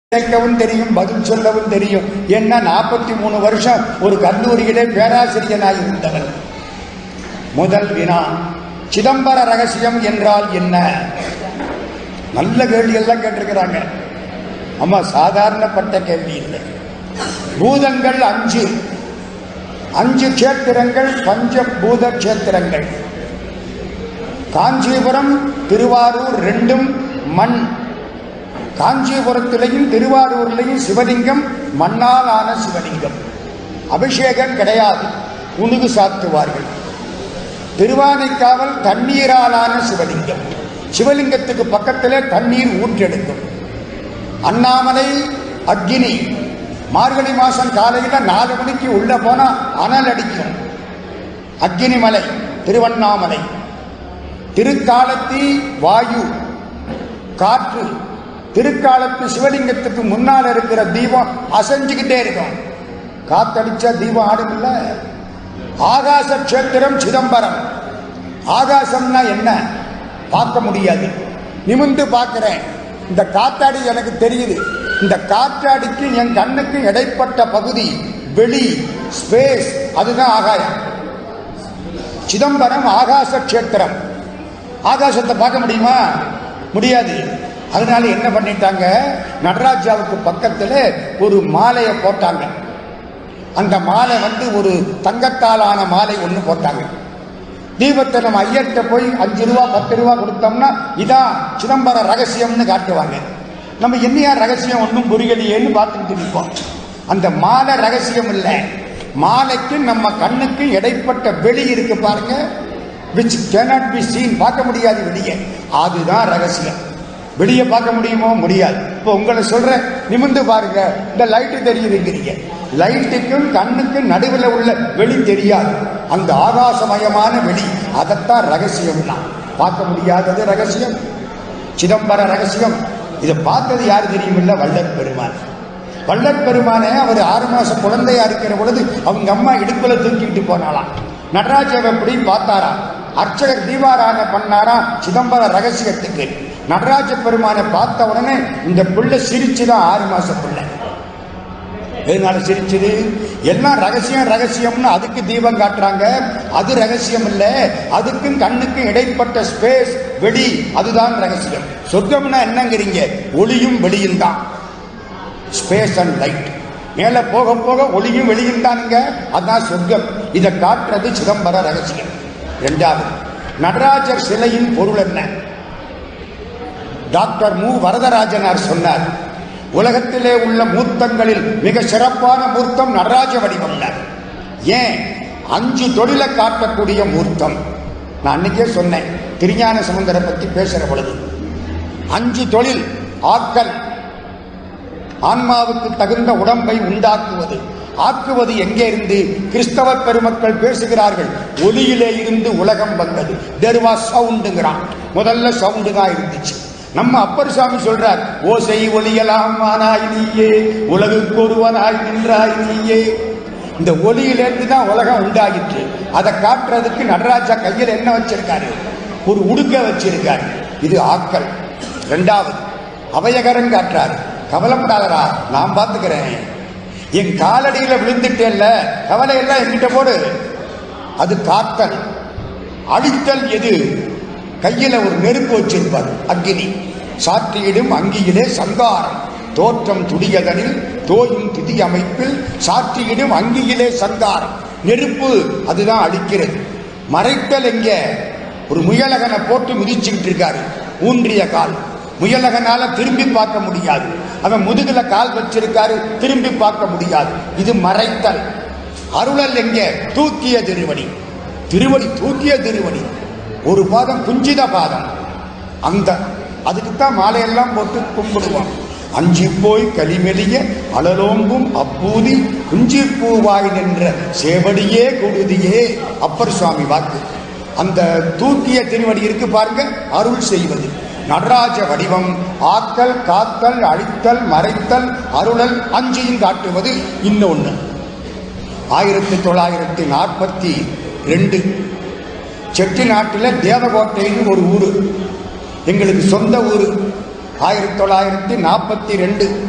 கேட்கவும் தெரியும் பதில் சொல்லவும் தெரியும் என்ன நாற்பத்தி மூணு வருஷம் ஒரு கல்லூரியிலே பேராசிரியனாய் இருந்தவன் முதல் வினா சிதம்பர ரகசியம் என்றால் என்ன நல்ல கேள்வி எல்லாம் கேட்டிருக்கிறாங்க அம்மா சாதாரணப்பட்ட கேள்வி இல்லை பூதங்கள் அஞ்சு அஞ்சு கஷேத்திரங்கள் பஞ்ச பூத கஷேத்திரங்கள் காஞ்சிபுரம் திருவாரூர் ரெண்டும் மண் காஞ்சிபுரத்திலையும் திருவாரூர்லையும் சிவலிங்கம் மண்ணால் ஆன சிவலிங்கம் அபிஷேகம் கிடையாது உணுகு சாத்துவார்கள் திருவானைக்காவல் தண்ணீராலான சிவலிங்கம் சிவலிங்கத்துக்கு பக்கத்திலே தண்ணீர் ஊற்றெடுக்கும் அண்ணாமலை அக்னி மார்கழி மாசம் காலையில் நாலு மணிக்கு உள்ள போனா அனல் அடிக்கும் அக்னி மலை திருவண்ணாமலை திருக்காலத்தி வாயு காற்று திருக்காலத்து சிவலிங்கத்துக்கு முன்னால் இருக்கிற தீபம் அசைஞ்சுக்கிட்டே இருக்கும் காத்தடிச்சா தீபம் ஆடுமில்ல ஆகாச கஷேத்திரம் சிதம்பரம் ஆகாசம்னா என்ன பார்க்க முடியாது நிமிந்து பார்க்கிறேன் இந்த காத்தாடி எனக்கு தெரியுது இந்த காற்றாடிக்கு என் கண்ணுக்கு இடைப்பட்ட பகுதி வெளி ஸ்பேஸ் அதுதான் ஆகாயம் சிதம்பரம் ஆகாச கஷேத்திரம் ஆகாசத்தை பார்க்க முடியுமா முடியாது அதனால என்ன பண்ணிட்டாங்க நடராஜாவுக்கு பக்கத்தில் ஒரு மாலையை போட்டாங்க அந்த மாலை வந்து ஒரு தங்கத்தாலான மாலை ஒன்று போட்டாங்க தீபத்தை நம்ம ஐயர்கிட்ட போய் அஞ்சு ரூபா பத்து ரூபா கொடுத்தோம்னா இதான் சிதம்பர ரகசியம்னு காட்டுவாங்க நம்ம என்னையா ரகசியம் ஒன்றும் புரியலையேன்னு பார்த்துக்கிட்டு நிற்போம் அந்த மாலை ரகசியம் இல்லை மாலைக்கு நம்ம கண்ணுக்கு இடைப்பட்ட வெளி இருக்கு பாருங்க விச் கேனாட் பி சீன் பார்க்க முடியாது வெளியே அதுதான் ரகசியம் வெளியே பார்க்க முடியுமோ முடியாது இப்போ உங்களை சொல்றேன் நிமிந்து பாருங்க இந்த லைட்டு தெரியுதுங்கிறீங்க லைட்டுக்கும் கண்ணுக்கும் நடுவில் உள்ள வெளி தெரியாது அந்த ஆகாசமயமான வெளி அதைத்தான் ரகசியம்னா பார்க்க முடியாதது ரகசியம் சிதம்பர ரகசியம் இதை பார்த்தது யார் தெரியுமில்ல வள்ளற் பெருமான் வள்ளற் பெருமானே அவர் ஆறு மாசம் குழந்தையா இருக்கிற பொழுது அவங்க அம்மா இடுப்புல தூக்கிட்டு போனாலாம் நடராஜாவை எப்படி பார்த்தாரா அர்ச்சகர் தீபாரான பண்ணாரா சிதம்பர ரகசியத்துக்கு நடராஜ பெருமானை பார்த்த உடனே இந்த பிள்ளை சிரிச்சுதான் ஆறு மாச பிள்ளை எதனால சிரிச்சது எல்லாம் ரகசியம் ரகசியம்னு அதுக்கு தீபம் காட்டுறாங்க அது ரகசியம் இல்ல அதுக்கும் கண்ணுக்கும் இடைப்பட்ட ஸ்பேஸ் வெளி அதுதான் ரகசியம் சொர்க்கம்னா என்னங்கிறீங்க ஒளியும் வெளியும் தான் ஸ்பேஸ் அண்ட் லைட் மேல போக போக ஒளியும் வெளியும் தானுங்க அதான் சொர்க்கம் இதை காட்டுறது சிதம்பர ரகசியம் இரண்டாவது நடராஜர் சிலையின் பொருள் என்ன டாக்டர் மு வரதராஜனார் சொன்னார் உலகத்திலே உள்ள மூர்த்தங்களில் மிக சிறப்பான மூர்த்தம் நடராஜ வடிவம் ஏன் அஞ்சு தொழிலை காட்டக்கூடிய மூர்த்தம் நான் அன்னைக்கே சொன்னேன் திருஞான சமுந்தரை பத்தி பேசுற பொழுது அஞ்சு தொழில் ஆக்கல் ஆன்மாவுக்கு தகுந்த உடம்பை உண்டாக்குவது ஆக்குவது எங்கே இருந்து கிறிஸ்தவ பெருமக்கள் பேசுகிறார்கள் ஒலியிலே இருந்து உலகம் வந்தது தெருவா சவுண்டுங்கிறான் முதல்ல சவுண்டு தான் இருந்துச்சு நம்ம அப்பர் சாமி சொல்றார் ஓசை ஒலியலாம் ஆனாய் நீயே உலகுக்கு ஒருவனாய் நின்றாய் நீயே இந்த ஒலியிலிருந்து தான் உலகம் உண்டாகிற்று அதை காட்டுறதுக்கு நடராஜா கையில் என்ன வச்சிருக்காரு ஒரு உடுக்க வச்சிருக்காரு இது ஆக்கல் ரெண்டாவது அபயகரம் காட்டுறாரு கவலைப்படாதரா நான் பார்த்துக்கிறேன் என் காலடியில விழுந்துட்டேல்ல கவலை எல்லாம் என்கிட்ட போடு அது காத்தல் அடித்தல் எது கையில ஒரு நெருப்பு வச்சிருப்பார் அக்கினி சாற்றியிடும் அங்கியிலே சங்காரம் தோற்றம் துடியதனில் தோயும் திதி அமைப்பில் சாற்றியிடும் அங்கியிலே சங்காரம் நெருப்பு அதுதான் அடிக்கிறது மறைத்தல் எங்க ஒரு முயலகனை போட்டு மிதிச்சுக்கிட்டு இருக்காரு ஊன்றிய கால் முயலகனால திரும்பி பார்க்க முடியாது அவன் முதுகுல கால் வச்சிருக்காரு திரும்பி பார்க்க முடியாது இது மறைத்தல் அருளல் எங்க தூக்கிய திருவடி திருவடி தூக்கிய திருவடி ஒரு பாதம் குஞ்சித பாதம் அந்த அதுக்குத்தான் மாலையெல்லாம் போட்டு கும்பிடுவான் அஞ்சி போய் கலிமெலிய அலலோம்பும் அப்பூதி குஞ்சி பூவாய் நின்ற சேவடியே கொடுதியே அப்பர் சுவாமி வாக்கு அந்த தூக்கிய திருவடி இருக்கு பாருங்க அருள் செய்வது நடராஜ வடிவம் ஆக்கல் காத்தல் அழித்தல் மறைத்தல் அருளல் அஞ்சையும் காட்டுவது இன்னொன்று ஆயிரத்தி தொள்ளாயிரத்தி நாற்பத்தி ரெண்டு செட்டி நாட்டில் தேவகோட்டைன்னு ஒரு ஊர் எங்களுக்கு சொந்த ஊர் ஆயிரத்தி தொள்ளாயிரத்தி நாற்பத்தி ரெண்டு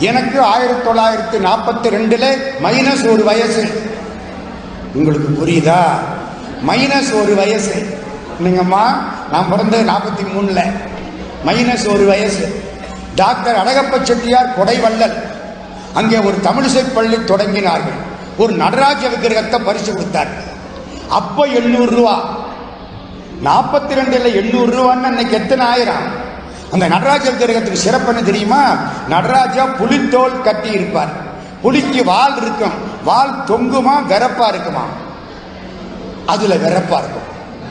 எனக்கு ஆயிரத்தி தொள்ளாயிரத்தி நாற்பத்தி ரெண்டுல மைனஸ் ஒரு வயசு உங்களுக்கு புரியுதா மைனஸ் ஒரு வயசு இல்லைங்கம்மா நான் பிறந்தது நாற்பத்தி மூணுல மைனஸ் ஒரு வயசு டாக்டர் அழகப்ப செட்டியார் கொடைவள்ளல் அங்கே ஒரு தமிழிசை பள்ளி தொடங்கினார்கள் ஒரு நடராஜ விக்கிரகத்தை பரிசு கொடுத்தார் அப்போ எண்ணூறு ரூபா நாற்பத்தி ரெண்டுல எண்ணூறு ரூபான்னு அன்னைக்கு எத்தனை ஆயிரம் அந்த நடராஜ விக்கிரகத்துக்கு சிறப்பு என்ன தெரியுமா நடராஜா புலித்தோல் கட்டி இருப்பார் புலிக்கு வால் இருக்கும் வால் தொங்குமா வெறப்பா இருக்குமா அதுல வெறப்பா இருக்கும்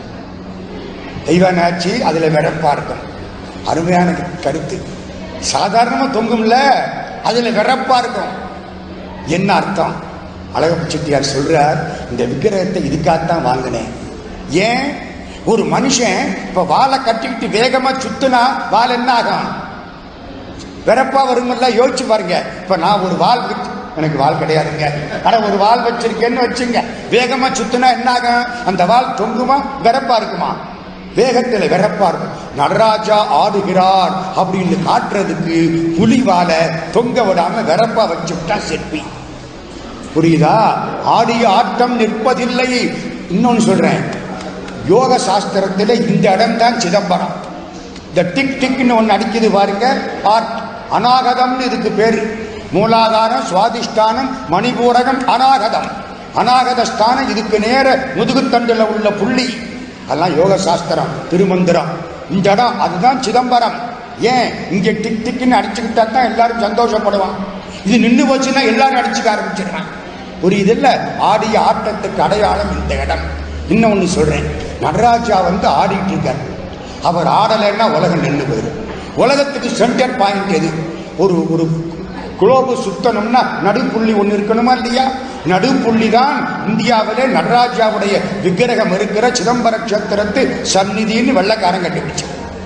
தெய்வனாட்சி அதுல வெறப்பா இருக்கும் அருமையான கருத்து சாதாரணமா தொங்கும்ல அதுல வெறப்பா இருக்கும் என்ன அர்த்தம் அழகப்ப செட்டியார் சொல்றார் இந்த விக்கிரகத்தை இதுக்காகத்தான் வாங்கினேன் ஏன் ஒரு மனுஷன் இப்ப வாழை கட்டிக்கிட்டு வேகமா சுத்துனா வால் என்ன ஆகும் வெறப்பா வருமில்ல யோசிச்சு பாருங்க இப்ப நான் ஒரு வால் வச்சு எனக்கு வால் கிடையாதுங்க ஆனா ஒரு வால் வச்சிருக்கேன்னு வச்சுங்க வேகமா சுத்துனா என்ன ஆகும் அந்த வால் தொங்குமா வெறப்பா இருக்குமா வேகத்துல வெறப்பா இருக்கும் நடராஜா ஆடுகிறார் அப்படின்னு காட்டுறதுக்கு புலி வாலை தொங்க விடாம வெறப்பா வச்சு விட்டா செப்பி புரியுதா ஆடிய ஆட்டம் நிற்பதில்லை இன்னொன்னு சொல்றேன் யோக சாஸ்திரத்தில் இந்த இடம் தான் சிதம்பரம் இந்த டிக் டிக்னு ஒன்று அடிக்குது பாருங்க ஆர்ட் அநாகதம்னு இதுக்கு பேரு மூலாதாரம் சுவாதிஷ்டானம் மணிபூரகம் அநாகதம் அநாகத ஸ்தானம் இதுக்கு நேர முதுகுத்தண்டில் உள்ள புள்ளி அதெல்லாம் யோக சாஸ்திரம் திருமந்திரம் இந்த இடம் அதுதான் சிதம்பரம் ஏன் இங்க டிக் டிக்னு அடிச்சுக்கிட்டா தான் எல்லாரும் சந்தோஷப்படுவான் இது நின்று போச்சுன்னா எல்லாரும் அடிச்சுக்க ஆரம்பிச்சிடுறான் புரியுதில்ல ஆடிய ஆட்டத்துக்கு அடையாளம் இந்த இடம் இன்னொன்னு சொல்றேன் நடராஜா வந்து ஆடிட்டு இருக்கார் அவர் ஆடலைன்னா உலகம் நின்று போயிடும் உலகத்துக்கு சென்டர் பாயிண்ட் எது ஒரு ஒரு குளோபு சுத்தணும்னா நடுப்புள்ளி ஒன்று இருக்கணுமா இல்லையா நடுப்புள்ளி தான் இந்தியாவிலே நடராஜாவுடைய விக்கிரகம் இருக்கிற சிதம்பர கஷேத்திரத்து சந்நிதின்னு வெள்ளக்காரன் கண்டுபிடிச்சு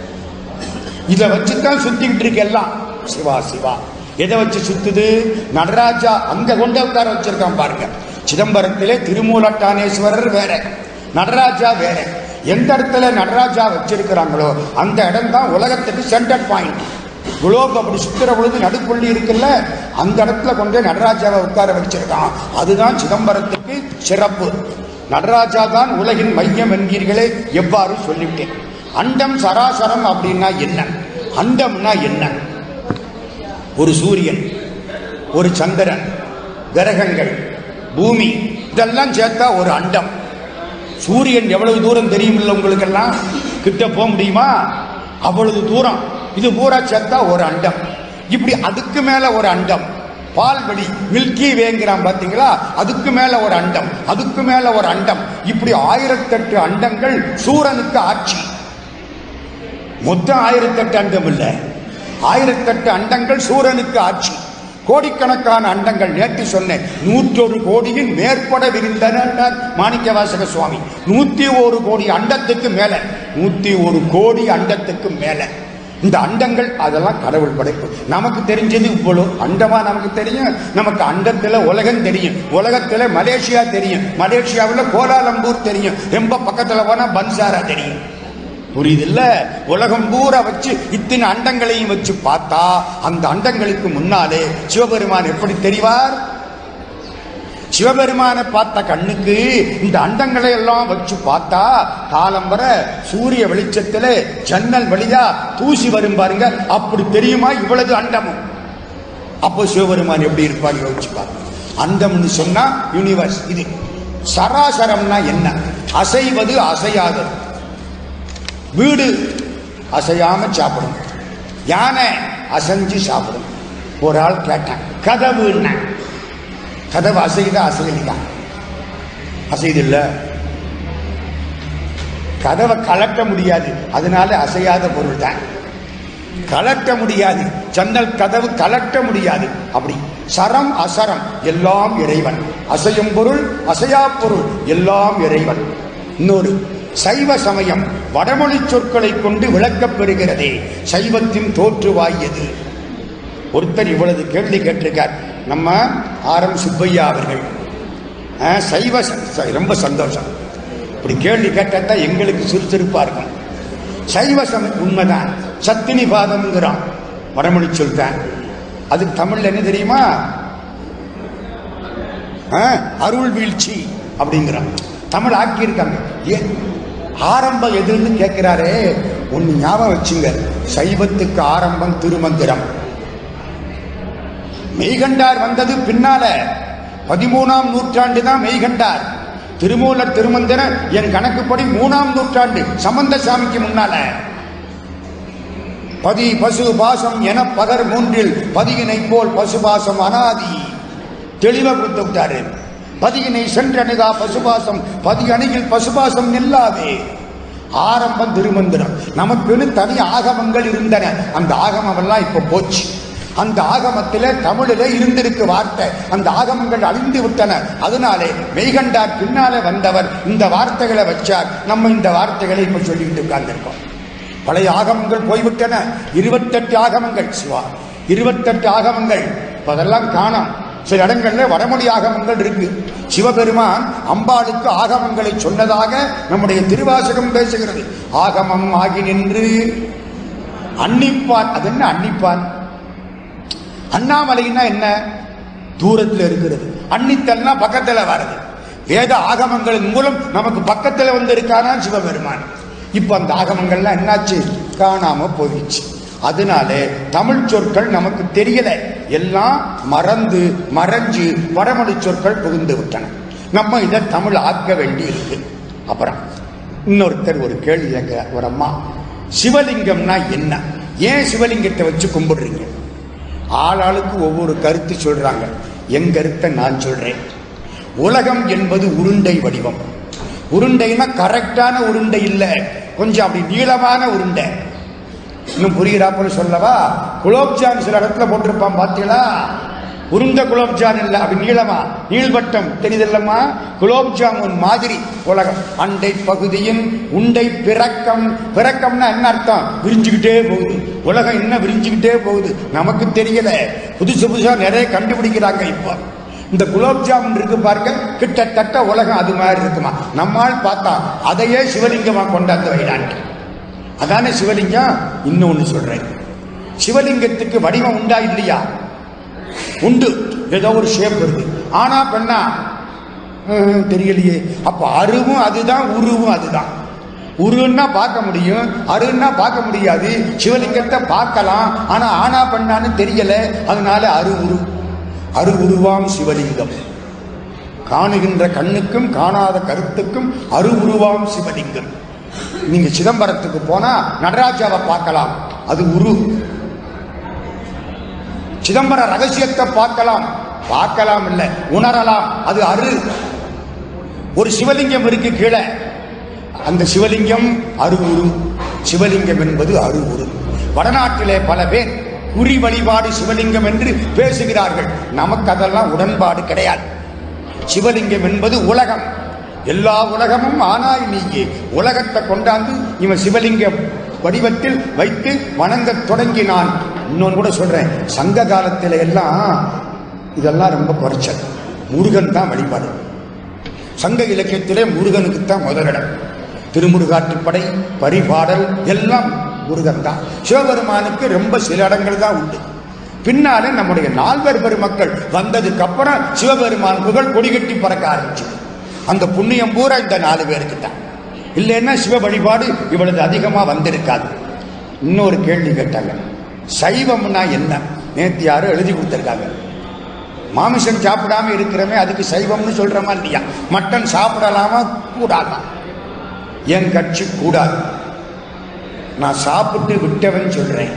இதை வச்சு தான் சுத்திக்கிட்டு இருக்கு எல்லாம் சிவா சிவா எதை வச்சு சுத்துது நடராஜா அங்க கொண்டு உட்கார வச்சிருக்கான் பாருங்க சிதம்பரத்திலே திருமூலட்டானேஸ்வரர் வேற நடராஜா வேற எந்த இடத்துல நடராஜா வச்சிருக்கிறாங்களோ அந்த இடம் தான் உலகத்துக்கு சென்டர் பாயிண்ட் குளோப் அப்படி சுத்துற பொழுது நடுப்புள்ளி இருக்குல்ல அந்த இடத்துல கொண்டு போய் நடராஜாவை உட்கார வச்சிருக்கான் அதுதான் சிதம்பரத்துக்கு சிறப்பு நடராஜா தான் உலகின் மையம் என்கிறீர்களே எவ்வாறு சொல்லிவிட்டேன் அண்டம் சராசரம் அப்படின்னா என்ன அண்டம்னா என்ன ஒரு சூரியன் ஒரு சந்திரன் கிரகங்கள் பூமி இதெல்லாம் சேர்த்தா ஒரு அண்டம் சூரியன் எவ்வளவு தூரம் தெரியுமில்ல உங்களுக்கெல்லாம் கிட்ட போக முடியுமா அவ்வளவு தூரம் இது பூரா சேர்த்தா ஒரு அண்டம் இப்படி அதுக்கு மேல ஒரு அண்டம் பால்வெளி மில்கி வேங்கிறான் பாத்தீங்களா அதுக்கு மேல ஒரு அண்டம் அதுக்கு மேல ஒரு அண்டம் இப்படி ஆயிரத்தெட்டு அண்டங்கள் சூரனுக்கு ஆட்சி மொத்தம் ஆயிரத்தெட்டு அண்டம் இல்லை ஆயிரத்தெட்டு அண்டங்கள் சூரனுக்கு ஆட்சி கோடிக்கணக்கான அண்டங்கள் நேற்று சொன்னேன் நூற்றொரு கோடியின் மேற்பட விரிந்தனர் மாணிக்க வாசக சுவாமி நூத்தி ஒரு கோடி அண்டத்துக்கு மேல நூத்தி ஒரு கோடி அண்டத்துக்கு மேல இந்த அண்டங்கள் அதெல்லாம் கடவுள் படைப்பு நமக்கு தெரிஞ்சது இவ்வளவு அண்டமா நமக்கு தெரியும் நமக்கு அண்டத்துல உலகம் தெரியும் உலகத்துல மலேசியா தெரியும் மலேசியாவில் கோலாலம்பூர் தெரியும் ரொம்ப பக்கத்துல போனா பன்சாரா தெரியும் புரியுதில்ல உலகம் பூரா வச்சு இத்தனை அண்டங்களையும் வச்சு பார்த்தா அந்த அண்டங்களுக்கு முன்னாலே சிவபெருமான் எப்படி தெரிவார் சிவபெருமானை பார்த்த கண்ணுக்கு இந்த அண்டங்களை எல்லாம் வச்சு பார்த்தா காலம் வர சூரிய வெளிச்சத்துல ஜன்னல் வழியா தூசி வரும் பாருங்க அப்படி தெரியுமா இவ்வளவு அண்டமும் அப்போ சிவபெருமான் எப்படி இருப்பார் யோசிச்சு பாருங்க அண்டம்னு சொன்னா யூனிவர்ஸ் இது சராசரம்னா என்ன அசைவது அசையாதது வீடு அசையாம சாப்பிடும் யானை அசைஞ்சு சாப்பிடும் ஒரு ஆள் கேட்டான் கதவு என்ன கதவு அசையுதா அசையலையா அசையுது இல்ல கதவை கலட்ட முடியாது அதனால அசையாத பொருள் தான் கலட்ட முடியாது ஜன்னல் கதவு கலட்ட முடியாது அப்படி சரம் அசரம் எல்லாம் இறைவன் அசையும் பொருள் அசையா பொருள் எல்லாம் இறைவன் இன்னொரு சைவ சமயம் வடமொழி சொற்களை கொண்டு விளக்கப் பெறுகிறதே சைவத்தின் தோற்றுவாய் எது ஒருத்தர் இவ்வளவு கேள்வி கேட்டிருக்கார் நம்ம ஆர் எம் சுப்பையா அவர்கள் ஆ, சைவ ச- ச- ரொம்ப சந்தோஷம் இப்படி கேள்வி கேட்டா எங்களுக்கு சுறுசுறுப்பா இருக்கும் சைவ சம உண்மைதான் சத்தினி பாதம்ங்கிறான் வடமொழி சொல்லிட்டேன் அதுக்கு தமிழ்ல என்ன தெரியுமா ஆ, அருள் வீழ்ச்சி அப்படிங்கிறான் தமிழ் ஆக்கியிருக்காங்க ஏன் ஆரம்பம் எதுன்னு கேட்கிறாரே ஒன்னு ஞாபகம் வச்சுங்க சைவத்துக்கு ஆரம்பம் திருமந்திரம் மெய்கண்டார் வந்தது பின்னால பதிமூணாம் நூற்றாண்டு தான் மெய்கண்டார் திருமூலர் திருமந்திரம் என் கணக்குப்படி மூணாம் நூற்றாண்டு சம்பந்த சாமிக்கு முன்னால பதி பசு பாசம் என பகர் மூன்றில் பதியினை போல் பசுபாசம் அனாதி தெளிவா கொடுத்து விட்டாரு பதியினை சென்றணுகா பசுபாசம் பதி அணியில் பசுபாசம் நில்லாதே ஆரம்பம் திருமந்திரம் நமக்குன்னு தனி ஆகமங்கள் இருந்தன அந்த ஆகமம் எல்லாம் இப்ப போச்சு அந்த ஆகமத்தில தமிழில இருந்திருக்கு வார்த்தை அந்த ஆகமங்கள் அழிந்து விட்டன அதனாலே மெய்கண்டார் பின்னாலே வந்தவர் இந்த வார்த்தைகளை வச்சார் நம்ம இந்த வார்த்தைகளை இப்ப சொல்லிக்கிட்டு உட்கார்ந்திருக்கோம் பழைய ஆகமங்கள் போய்விட்டன இருபத்தெட்டு ஆகமங்கள் சிவா இருபத்தெட்டு ஆகமங்கள் இப்ப அதெல்லாம் காணோம் சில இடங்கள்ல வடமொழி ஆகமங்கள் இருக்கு சிவபெருமான் அம்பாளுக்கு ஆகமங்களை சொன்னதாக நம்முடைய திருவாசகம் பேசுகிறது ஆகமம் ஆகி நின்று அன்னிப்பான் அது என்ன அன்னிப்பான் அண்ணாமலைன்னா என்ன தூரத்தில் இருக்கிறது அன்னித்தல்னா பக்கத்துல வருது வேத ஆகமங்களின் மூலம் நமக்கு பக்கத்துல வந்து இருக்கானா சிவபெருமான் இப்ப அந்த ஆகமங்கள்லாம் என்னாச்சு காணாம போயிடுச்சு அதனாலே தமிழ் சொற்கள் நமக்கு தெரியல எல்லாம் மறந்து மறைஞ்சு வடமொழி சொற்கள் புகுந்து விட்டன நம்ம இதை தமிழ் ஆக்க வேண்டி இருக்கு அப்புறம் இன்னொருத்தர் ஒரு கேள்வி கேட்கிறார் ஒரு அம்மா சிவலிங்கம்னா என்ன ஏன் சிவலிங்கத்தை வச்சு கும்பிடுறீங்க ஆளாளுக்கு ஒவ்வொரு கருத்து சொல்றாங்க என் கருத்தை நான் சொல்றேன் உலகம் என்பது உருண்டை வடிவம் உருண்டைனா கரெக்டான உருண்டை இல்லை கொஞ்சம் அப்படி நீளமான உருண்டை இன்னும் புரிகிறாப்புல சொல்லவா குலோப்ஜான் சில இடத்துல போட்டிருப்பான் பார்த்தீங்களா உருண்ட குலோப்ஜான் இல்ல அப்படி நீளமா நீள்வட்டம் தெரியுதில்லம்மா குலோப் ஜாமுன் மாதிரி உலகம் அண்டை பகுதியின் உண்டை பிறக்கம் பிறக்கம்னா என்ன அர்த்தம் விரிஞ்சுக்கிட்டே போகுது உலகம் என்ன விரிஞ்சுக்கிட்டே போகுது நமக்கு தெரியல புதுசு புதுசா நிறைய கண்டுபிடிக்கிறாங்க இப்போ இந்த குலோப் ஜாமுன் இருக்கு பாருங்க கிட்டத்தட்ட உலகம் அது மாதிரி இருக்குமா நம்மால் பார்த்தா அதையே சிவலிங்கமா கொண்டாந்து வைடான்ட்டு அதானே சிவலிங்கம் இன்னொன்னு சொல்றேன் சிவலிங்கத்துக்கு வடிவம் உண்டா இல்லையா உண்டு ஏதோ ஒரு ஷேப் இருக்கு ஆனா பெண்ணா ஹம், தெரியலையே அப்ப அருவும் அதுதான் உருவும் அதுதான் உருன்னா பார்க்க முடியும் அருன்னா பார்க்க முடியாது சிவலிங்கத்தை பார்க்கலாம் ஆனா ஆனா பெண்ணான்னு தெரியல அதனால அரு உரு அரு உருவாம் சிவலிங்கம் காணுகின்ற கண்ணுக்கும் காணாத கருத்துக்கும் அரு உருவாம் சிவலிங்கம் நீங்க சிதம்பரத்துக்கு போனா நடராஜாவை பார்க்கலாம் அது உரு சிதம்பர ரகசியத்தை பார்க்கலாம் பார்க்கலாம் இல்ல உணரலாம் அது அரு ஒரு சிவலிங்கம் இருக்கு கீழே அந்த சிவலிங்கம் அருவுரு சிவலிங்கம் என்பது அருவுரு வடநாட்டிலே பல பேர் குறி வழிபாடு சிவலிங்கம் என்று பேசுகிறார்கள் நமக்கு அதெல்லாம் உடன்பாடு கிடையாது சிவலிங்கம் என்பது உலகம் எல்லா உலகமும் ஆனாய் நீயே உலகத்தை கொண்டாந்து இவன் சிவலிங்க வடிவத்தில் வைத்து வணங்கத் தொடங்கினான் இன்னொன்று கூட சொல்றேன் சங்க காலத்தில எல்லாம் இதெல்லாம் ரொம்ப குறைச்சல் முருகன் தான் வழிபாடு சங்க இலக்கியத்திலே முருகனுக்கு தான் முதலிடம் திருமுருகாற்றுப்படை பரிபாடல் எல்லாம் முருகன் தான் சிவபெருமானுக்கு ரொம்ப சில இடங்கள் தான் உண்டு பின்னாலே நம்முடைய நால்வர் பெருமக்கள் வந்ததுக்கு அப்புறம் சிவபெருமான் புகழ் கொடிகட்டி பறக்க ஆரம்பிச்சது அந்த புண்ணியம் பூரா இந்த நாலு பேருக்கு தான் இல்லைன்னா சிவ வழிபாடு இவ்வளவு அதிகமா வந்திருக்காது இன்னொரு கேள்வி கேட்டாங்க சைவம்னா என்ன நேத்து யாரோ எழுதி கொடுத்திருக்காங்க மாமிசம் சாப்பிடாம இருக்கிறமே அதுக்கு சைவம்னு சொல்றோமா இல்லையா மட்டன் சாப்பிடலாமா கூடாதா என் கட்சி கூடாது நான் சாப்பிட்டு விட்டவன் சொல்றேன்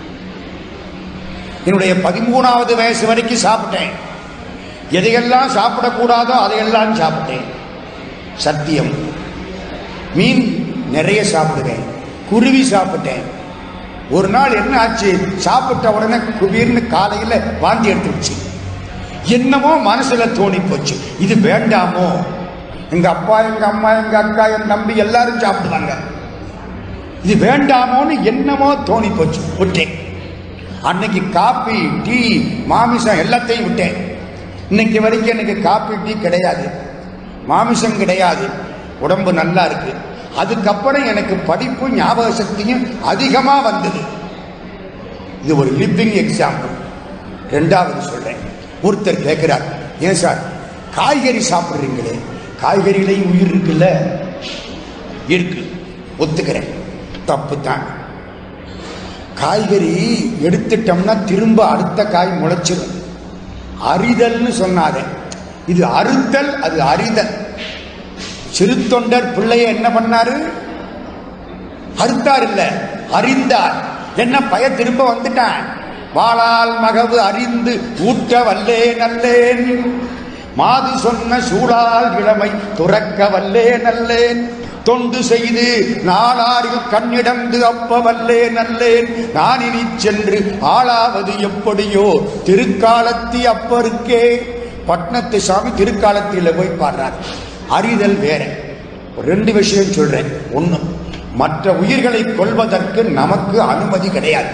என்னுடைய பதிமூணாவது வயசு வரைக்கும் சாப்பிட்டேன் எதையெல்லாம் சாப்பிடக்கூடாதோ அதையெல்லாம் சாப்பிட்டேன் சத்தியம் மீன் நிறைய சாப்பிடுவேன் குருவி சாப்பிட்டேன் ஒரு நாள் என்ன ஆச்சு சாப்பிட்ட உடனே குபீர்னு காலையில் வாந்தி எடுத்துருச்சு என்னமோ மனசுல தோணி போச்சு இது வேண்டாமோ எங்க அப்பா எங்க அம்மா எங்க அக்கா என் தம்பி எல்லாரும் சாப்பிடுவாங்க இது வேண்டாமோன்னு என்னமோ தோணி போச்சு விட்டேன் அன்னைக்கு காப்பி டீ மாமிசம் எல்லாத்தையும் விட்டேன் இன்னைக்கு வரைக்கும் எனக்கு காப்பி டீ கிடையாது மாமிசம் கிடையாது உடம்பு நல்லா இருக்கு அதுக்கப்புறம் எனக்கு படிப்பு ஞாபக சக்தியும் அதிகமா வந்தது இது ஒரு லிவிங் எக்ஸாம்பிள் ரெண்டாவது சொல்றேன் ஒருத்தர் கேட்கிறார் ஏன் சார் காய்கறி சாப்பிடுறீங்களே காய்கறியிலையும் உயிர் இருக்குல்ல இருக்கு ஒத்துக்கிறேன் தப்பு தான் காய்கறி எடுத்துட்டோம்னா திரும்ப அடுத்த காய் முளைச்சிடும் அறிதல்னு சொன்னாரே இது அறுத்தல் அது அறிதல் சிறு தொண்டர் பிள்ளைய என்ன பண்ணாரு அறுத்தார் இல்ல அறிந்தார் என்ன பய திரும்ப வந்துட்டான் வாளால் மகவு அறிந்து ஊட்ட வல்லே நல்லேன் மாது சொன்ன சூழால் இளமை துறக்க வல்லே நல்லேன் தொண்டு செய்து நாளாரில் கண்ணிடந்து அப்ப வல்லே நல்லேன் நான் இனி சென்று ஆளாவது எப்படியோ திருக்காலத்தி அப்பருக்கே பட்னத்து சாமி திருக்காலத்தில போய் பாடுறார் அறிதல் வேற ரெண்டு விஷயம் சொல்றேன் ஒண்ணு மற்ற உயிர்களை கொல்வதற்கு நமக்கு அனுமதி கிடையாது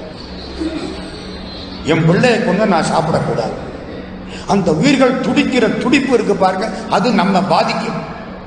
என் பிள்ளையை கொண்டு நான் சாப்பிடக்கூடாது அந்த உயிர்கள் துடிக்கிற துடிப்பு இருக்கு பாருங்க அது நம்ம பாதிக்கும்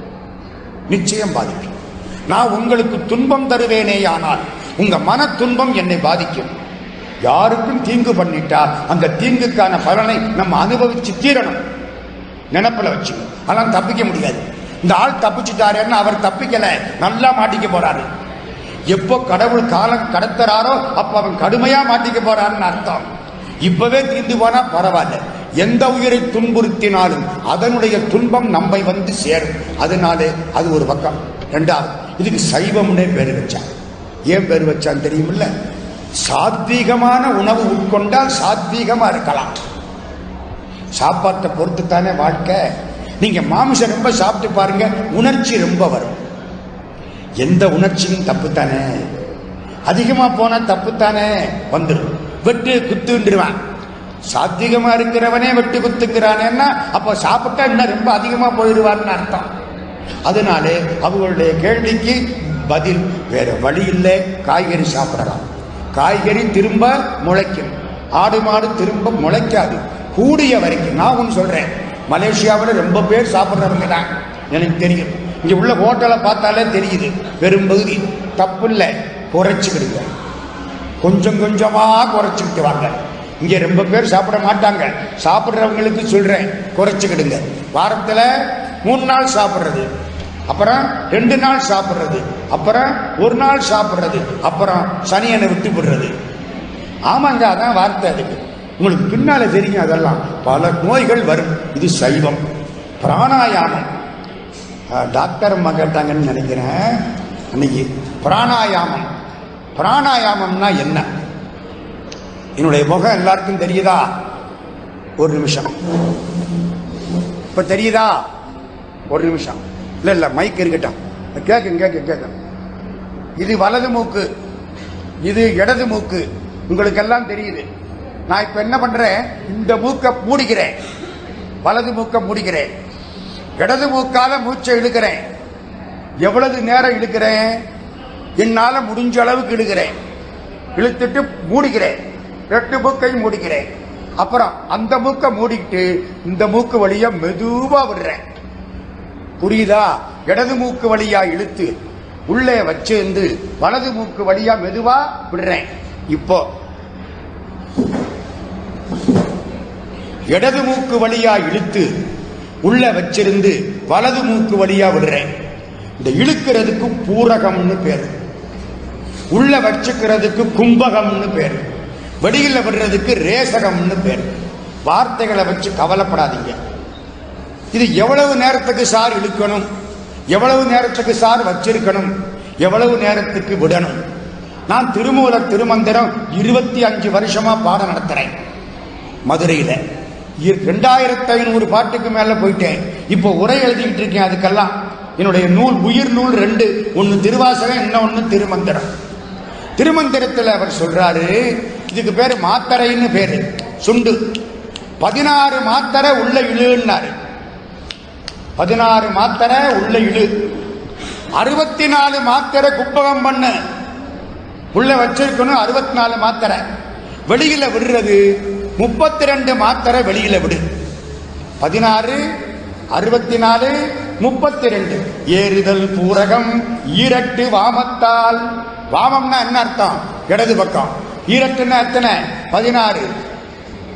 நிச்சயம் பாதிக்கும் நான் உங்களுக்கு துன்பம் தருவேனே ஆனால் உங்க மன துன்பம் என்னை பாதிக்கும் யாருக்கும் தீங்கு பண்ணிட்டா அந்த தீங்குக்கான பலனை நம்ம அனுபவிச்சு தீரணும் நினப்பில் வச்சு அதெல்லாம் தப்பிக்க முடியாது இந்த ஆள் தப்பிச்சுட்டாருன்னு அவர் தப்பிக்கல நல்லா மாட்டிக்க போறாரு எப்போ கடவுள் காலம் கடத்துறாரோ அப்ப அவன் கடுமையா மாட்டிக்க போறாருன்னு அர்த்தம் இப்பவே தீர்ந்து போனா பரவாயில்ல எந்த உயிரை துன்புறுத்தினாலும் அதனுடைய துன்பம் நம்மை வந்து சேரும் அதனாலே அது ஒரு பக்கம் ரெண்டாவது இதுக்கு சைவம்னே பேர் வச்சான் ஏன் பேர் வச்சான் தெரியுமில்ல சாத்வீகமான உணவு உட்கொண்டால் சாத்வீகமா இருக்கலாம் சாப்பாட்டை பொறுத்து தானே வாழ்க்கை நீங்க மாமிசம் ரொம்ப சாப்பிட்டு பாருங்க உணர்ச்சி ரொம்ப வரும் எந்த உணர்ச்சியும் தப்பு தானே அதிகமா போனா தப்பு தானே வந்துடும் வெட்டு குத்துன்றுவான் சாத்விகமா இருக்கிறவனே வெட்டு குத்துங்கிறானேன்னா அப்போ சாப்பிட்டா இன்னும் ரொம்ப அதிகமா போயிடுவான்னு அர்த்தம் அதனாலே அவர்களுடைய கேள்விக்கு பதில் வேற வழி இல்லை காய்கறி சாப்பிடலாம் காய்கறி திரும்ப முளைக்கும் ஆடு மாடு திரும்ப முளைக்காது கூடிய வரைக்கும் நான் ஒன்று சொல்றேன் மலேசியாவில் ரொம்ப பேர் சாப்பிட்றவங்க தான் எனக்கு தெரியும் இங்க உள்ள ஹோட்டலை பார்த்தாலே தெரியுது பெரும்பகுதி தப்பு இல்லை குறைச்சிக்கிடுங்க கொஞ்சம் கொஞ்சமா குறைச்சிக்கிட்டு வாங்க இங்க ரொம்ப பேர் சாப்பிட மாட்டாங்க சாப்பிட்றவங்களுக்கு சொல்றேன் குறைச்சிக்கிடுங்க வாரத்துல மூணு நாள் சாப்பிட்றது அப்புறம் ரெண்டு நாள் சாப்பிட்றது அப்புறம் ஒரு நாள் சாப்பிட்றது அப்புறம் சனியனை விட்டு விடுறது ஆமாங்க அதான் வார்த்தை அதுக்கு உங்களுக்கு பின்னால தெரியும் அதெல்லாம் பல நோய்கள் வரும் இது சைவம் பிராணாயாமம் அஹ், டாக்டர் அம்மா கேட்டாங்கன்னு நினைக்கிறேன் அன்னைக்கு பிராணாயாமம் பிராணாயாமம்னா என்ன என்னுடைய முகம் எல்லாருக்கும் தெரியுதா ஒரு நிமிஷம் இப்ப தெரியுதா ஒரு நிமிஷம் இல்ல இல்ல மைக் இருக்கட்டும் கேட்கும் கேட்கும் கேட்கும் இது வலது மூக்கு இது இடது மூக்கு உங்களுக்கு எல்லாம் தெரியுது நான் இப்ப என்ன பண்றேன் இந்த மூக்க மூடிக்கிறேன் வலது மூக்க மூடிக்கிறேன் இடது மூக்கால மூச்சை இழுக்கிறேன் எவ்வளவு நேரம் இழுக்கிறேன் என்னால முடிஞ்ச அளவுக்கு இழுக்கிறேன் இழுத்துட்டு மூடிக்கிறேன் ரெண்டு மூக்கையும் மூடிக்கிறேன் அப்புறம் அந்த மூக்க மூடிட்டு இந்த மூக்கு வழியா மெதுவா விடுறேன் புரியுதா இடது மூக்கு வழியா இழுத்து உள்ளே வச்சிருந்து வலது மூக்கு வழியா மெதுவா விடுறேன் இப்போ இடது மூக்கு வழியா இழுத்து உள்ள வச்சிருந்து வலது மூக்கு வழியா விடுறேன் இந்த இழுக்கிறதுக்கு பூரகம்னு பேரு உள்ள வச்சுக்கிறதுக்கு கும்பகம்னு பேரு வெளியில விடுறதுக்கு ரேசகம்னு பேரு வார்த்தைகளை வச்சு கவலைப்படாதீங்க இது எவ்வளவு நேரத்துக்கு சார் இழுக்கணும் எவ்வளவு நேரத்துக்கு சார் வச்சிருக்கணும் எவ்வளவு நேரத்துக்கு விடணும் நான் திருமூல திருமந்திரம் இருபத்தி அஞ்சு வருஷமா பாடம் நடத்துறேன் மதுரையில இ- ரெண்டாயிரத்து ஐநூறு பாட்டுக்கு மேல போயிட்டேன் இப்போ உரை எழுதிக்கிட்டு இருக்கேன் அதுக்கெல்லாம் என்னுடைய நூல் உயிர் நூல் ரெண்டு ஒன்னு திருவாசகம் இன்னொன்னு திருமந்திரம் திருமந்திரத்தில் அவர் சொல்றாரு இதுக்கு பேரு மாத்தரைன்னு பேரு சுண்டு பதினாறு மாத்தரை உள்ள இழுன்னாரு பதினாறு மாத்திரை உள்ள இழு அறுபத்தி நாலு மாத்திரை குப்பகம் பண்ணு உள்ள வச்சிருக்கணும் அறுபத்தி நாலு மாத்திரை வெளியில விடுறது முப்பத்தி ரெண்டு மாத்திரை வெளியில விடு பதினாறு அறுபத்தி நாலு முப்பத்தி ரெண்டு ஏறுதல் பூரகம் ஈரட்டு வாமத்தால் வாமம்னா என்ன அர்த்தம் இடது பக்கம் ஈரட்டுன்னா எத்தனை பதினாறு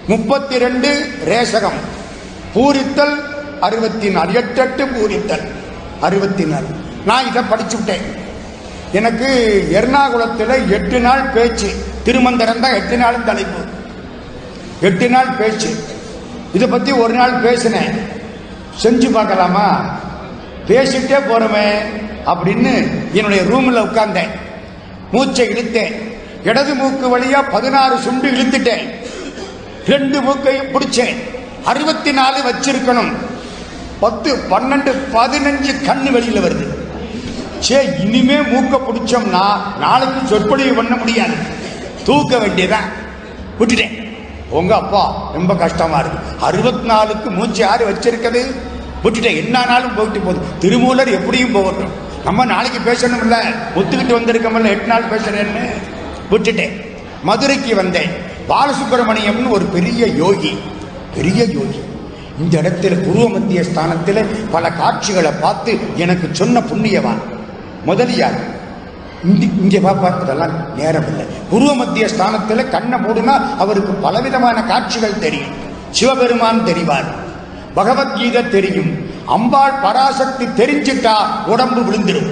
முப்பத்தி ரெண்டு ரேசகம் பூரித்தல் அறுபத்தி நாலு எட்டு எட்டு பூரித்தல் அறுபத்தி நாலு நான் இதை படிச்சு விட்டேன் எனக்கு எர்ணாகுளத்தில் எட்டு நாள் பேச்சு திருமந்திரம் தான் எட்டு நாள் தலைப்பு எட்டு நாள் பேச்சு இதை பத்தி ஒரு நாள் பேசினேன் செஞ்சு பார்க்கலாமா பேசிட்டே போறோமே அப்படின்னு என்னுடைய ரூம்ல உட்கார்ந்தேன் மூச்சை இழுத்தேன் இடது மூக்கு வழியா பதினாறு சுண்டு இழுத்துட்டேன் ரெண்டு மூக்கையும் பிடிச்சேன் அறுபத்தி நாலு வச்சிருக்கணும் பத்து பன்னெண்டு பதினஞ்சு கண்ணு வெளியில வருது சே இனிமே மூக்க பிடிச்சோம்னா நாளைக்கு சொற்பொழிவு பண்ண முடியாது தூக்க வேண்டியதான் விட்டுட்டேன் உங்க அப்பா ரொம்ப கஷ்டமா இருக்கு அறுபத்தி நாலுக்கு மூச்சு யாரு வச்சிருக்கிறது விட்டுட்டேன் என்னானாலும் போயிட்டு போகுது திருமூலர் எப்படியும் போகட்டும் நம்ம நாளைக்கு பேசணும்ல ஒத்துக்கிட்டு வந்திருக்கோம்ல எட்டு நாள் பேசுறேன்னு விட்டுட்டேன் மதுரைக்கு வந்தேன் பாலசுப்பிரமணியம்னு ஒரு பெரிய யோகி பெரிய யோகி இந்த இடத்துல பூர்வ மத்திய ஸ்தானத்தில் பல காட்சிகளை பார்த்து எனக்கு சொன்ன புண்ணியவான் முதலியார் இங்க- இங்க பாப்பா இதெல்லாம் நேரம் இல்லை பூர்வ மத்திய ஸ்தானத்தில் கண்ணை மூடுனா அவருக்கு பலவிதமான காட்சிகள் தெரியும் சிவபெருமான் தெரிவார் பகவத்கீதை தெரியும் அம்பாள் பராசக்தி தெரிஞ்சிட்டா உடம்பு விழுந்துடும்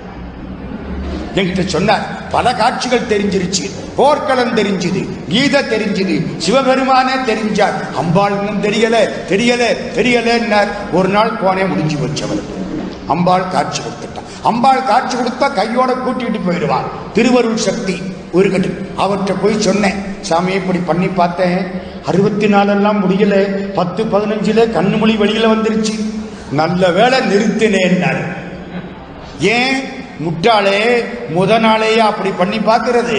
என்கிட்ட சொன்னார் பல காட்சிகள் தெரிஞ்சிருச்சு போர்க்களம் தெரிஞ்சுது கீதை தெரிஞ்சுது சிவபெருமானே தெரிஞ்சார் அம்பாள் இன்னும் தெரியல தெரியல தெரியலன்னார் ஒரு நாள் போனே முடிஞ்சு போச்சு அவருக்கு அம்பாள் காட்சி கொடுத்துட்டான் அம்பாள் காட்சி கொடுத்தா கையோட கூட்டிட்டு போயிடுவான் திருவருள் சக்தி ஒரு கட்டு அவர்கிட்ட போய் சொன்னேன் சாமி இப்படி பண்ணி பார்த்தேன் அறுபத்தி நாலெல்லாம் முடியல பத்து பதினஞ்சுல கண்ணு மொழி வெளியில வந்துருச்சு நல்ல வேளை நிறுத்தினேன்னாரு ஏன் முட்டாளே முத நாளேயே அப்படி பண்ணி பார்க்கிறது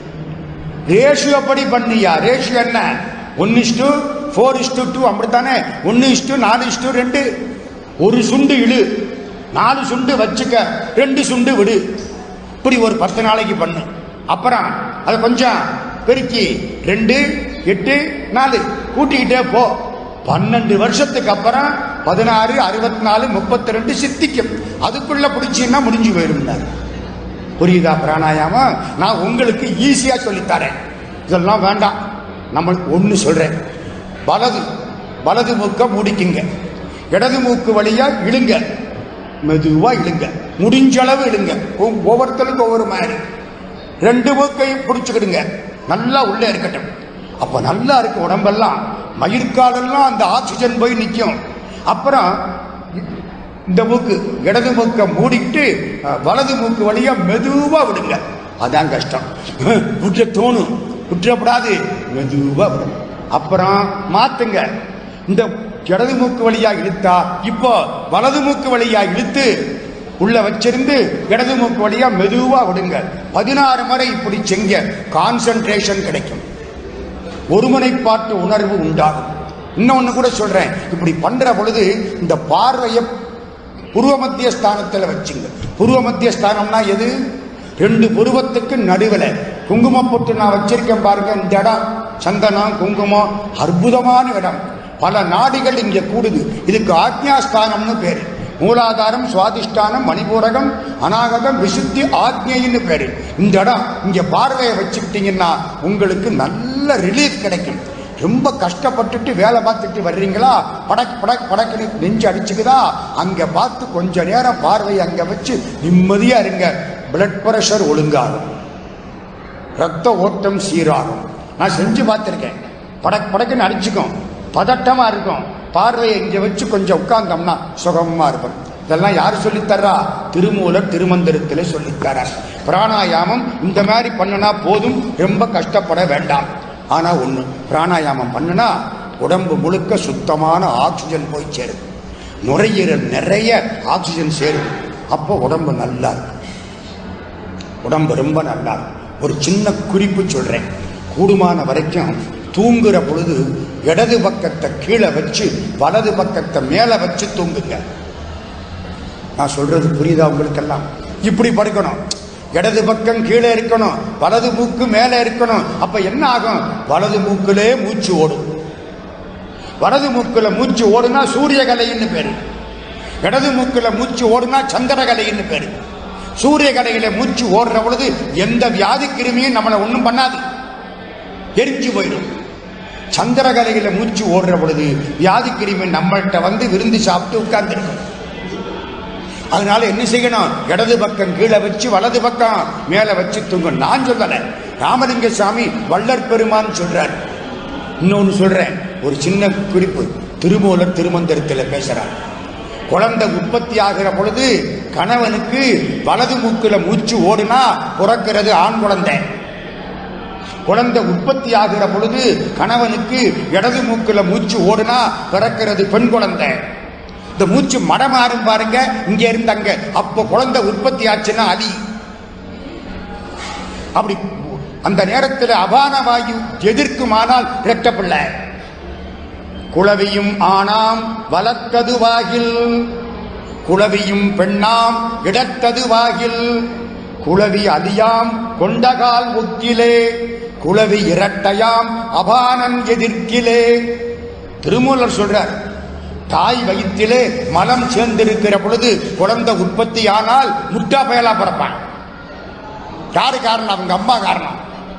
ரேஷியோ படி பண்ணியா ரேஷியோ என்ன one is to four is to two அப்படித்தானே ஒன்று இஸ்டு நாலு இஸ்டு ரெண்டு ஒரு சுண்டு இழு நாலு சுண்டு வச்சுக்க ரெண்டு சுண்டு விடு இப்படி ஒரு பத்து நாளைக்கு பண்ணு அப்புறம் அதை கொஞ்சம் பெருக்கி ரெண்டு எட்டு நாலு கூட்டிக்கிட்டே போ பன்னெண்டு வருஷத்துக்கு அப்புறம் பதினாறு அறுபத்தி நாலு முப்பத்தி ரெண்டு சித்திக்கும் அதுக்குள்ள பிடிச்சின்னா முடிஞ்சு போயிருந்தார் புரியுதா பிராணாயாமம் நான் உங்களுக்கு ஈஸியா சொல்லித்தரேன் இதெல்லாம் வேண்டாம் நம்மளுக்கு ஒன்று சொல்றேன் வலது வலது மூக்க மூடிக்குங்க இடது மூக்கு வழியா இழுங்க மெதுவா இழுங்க முடிஞ்ச அளவு இழுங்க ஒவ்- ஒவ்வொருத்தருக்கும் ஒவ்வொரு மாதிரி ரெண்டு மூக்கையும் பிடிச்சுக்கிடுங்க நல்லா உள்ளே இருக்கட்டும் அப்ப நல்லா இருக்கு உடம்பெல்லாம் மயிர்காலெல்லாம் அந்த ஆக்சிஜன் போய் நிற்கும் அப்புறம் இந்த மூக்கு இடது மூக்கை மூடிட்டு அஹ், வலது மூக்கு வழியா மெதுவா விடுங்க அதான் கஷ்டம் விட்டுற தோணும் விட்டுறப்படாது மெதுவா விடுங்க அப்புறம் மாத்துங்க இந்த இடது மூக்கு வழியா இழுத்தா இப்போ வலது மூக்கு வழியா இழுத்து உள்ள வச்சிருந்து இடது மூக்கு வழியா மெதுவா விடுங்க பதினாறு முறை இப்படி செஞ்ச கான்சென்ட்ரேஷன் கிடைக்கும் ஒருமுனைப்பாட்டு உணர்வு உண்டாகும் இன்னொன்னு கூட சொல்றேன் இப்படி பண்ற பொழுது இந்த பார்வையை புருவ மத்திய ஸ்தானத்தில் வச்சுங்க புருவ மத்திய ஸ்தானம்னா எது ரெண்டு புருவத்துக்கு நடுவில் குங்குமம் போட்டு நான் வச்சிருக்கேன் பாருங்க இந்த இடம் சந்தனம் குங்குமம் அற்புதமான இடம் பல நாடிகள் இங்கே கூடுது இதுக்கு ஆக்ஞாஸ்தானம்னு பேரு மூலாதாரம் சுவாதிஷ்டானம் மணிபூரகம் அநாகதம் விசுத்தி ஆக்ஞைன்னு பேரு இந்த இடம் இங்க பார்வையை வச்சுக்கிட்டீங்கன்னா உங்களுக்கு நல்ல ரிலீஃப் கிடைக்கும் ரொம்ப கஷ்டப்பட்டுட்டு வேலை பார்த்துட்டு வர்றீங்களா படக் படக் படக்குன்னு நெஞ்சு அடிச்சுக்குதா அங்க பார்த்து கொஞ்ச நேரம் பார்வையை அங்க வச்சு நிம்மதியா இருங்க பிளட் பிரஷர் ஒழுங்காகும் ரத்த ஓட்டம் சீராகும் நான் செஞ்சு பார்த்துருக்கேன் படக் படக்குன்னு அடிச்சுக்கும் பதட்டமா இருக்கும் பார்வையை இங்க வச்சு கொஞ்சம் உட்கார்ந்தோம்னா சுகமா இருக்கும் இதெல்லாம் யார் சொல்லித்தர்றா திருமூலர் திருமந்திரத்தில் சொல்லித்தரார் பிராணாயாமம் இந்த மாதிரி பண்ணுனா போதும் ரொம்ப கஷ்டப்பட வேண்டாம் ஆனா ஒண்ணு பிராணாயாமம் பண்ணுனா உடம்பு முழுக்க சுத்தமான ஆக்சிஜன் போய் சேரும் நுரையீரல் நிறைய ஆக்சிஜன் சேரும் அப்போ உடம்பு நல்லா இருக்கும் உடம்பு ரொம்ப நல்லா இருக்கும். ஒரு சின்ன குறிப்பு சொல்றேன் கூடுமான வரைக்கும் தூங்குற பொழுது இடது பக்கத்தை கீழே வச்சு வலது பக்கத்தை மேலே வச்சு தூங்குங்க நான் சொல்றது புரியுதா உங்களுக்கெல்லாம் இப்படி படுக்கணும் இடது பக்கம் கீழே இருக்கணும் வலது மூக்கு மேலே இருக்கணும் அப்ப என்ன ஆகும் வலது மூக்கிலே மூச்சு ஓடும் வலது மூக்குல மூச்சு ஓடுனா சூரியகலைன்னு பேரு இடது மூக்குல மூச்சு ஓடுனா சந்திரகலைன்னு பேரு சூரிய கலையில மூச்சு ஓடுற பொழுது எந்த வியாதி கிருமியும் நம்மளை ஒன்றும் பண்ணாது எரிஞ்சு போயிடும் சந்திரகலையில மூச்சு ஓடுற பொழுது வியாதி கிருமி நம்மள்கிட்ட வந்து விருந்து சாப்பிட்டு உட்கார்ந்துருக்கும் அதனால என்ன செய்யணும் இடது பக்கம் கீழே வச்சு வலது பக்கம் மேல வச்சு தூங்கும் நான் சொல்லல ராமலிங்க சாமி வள்ளற் பெருமான் சொல்றார் இன்னொன்னு சொல்றேன் ஒரு சின்ன குறிப்பு திருமூலர் திருமந்திரத்தில் பேசுறார் குழந்தை உற்பத்தி ஆகிற பொழுது கணவனுக்கு வலது மூக்குல மூச்சு ஓடுனா பிறக்கிறது ஆண் குழந்தை குழந்தை உற்பத்தி ஆகிற பொழுது கணவனுக்கு இடது மூக்குல மூச்சு ஓடுனா பிறக்கிறது பெண் குழந்தை இந்த மூச்சு மடமாறும் பாருங்க இங்க இருந்து அங்க அப்போ குழந்தை உற்பத்தி ஆச்சுன்னா அலி அப்படி அந்த நேரத்தில் அபான வாயு எதிர்க்குமானால் இரட்ட பிள்ளை குளவியும் ஆனாம் வளர்த்ததுவாகில் குளவியும் பெண்ணாம் இடத்ததுவாகில் குளவி அலியாம் கொண்டகால் ஒக்கிலே குளவி இரட்டையாம் அபானன் எதிர்க்கிலே திருமூலர் சொல்றார் தாய் வயிற்றிலே மலம் சேர்ந்திருக்கிற பொழுது குழந்தை உற்பத்தி ஆனால் முட்டா பயலா பிறப்பான் யாரு காரணம் அவங்க அம்மா காரணம்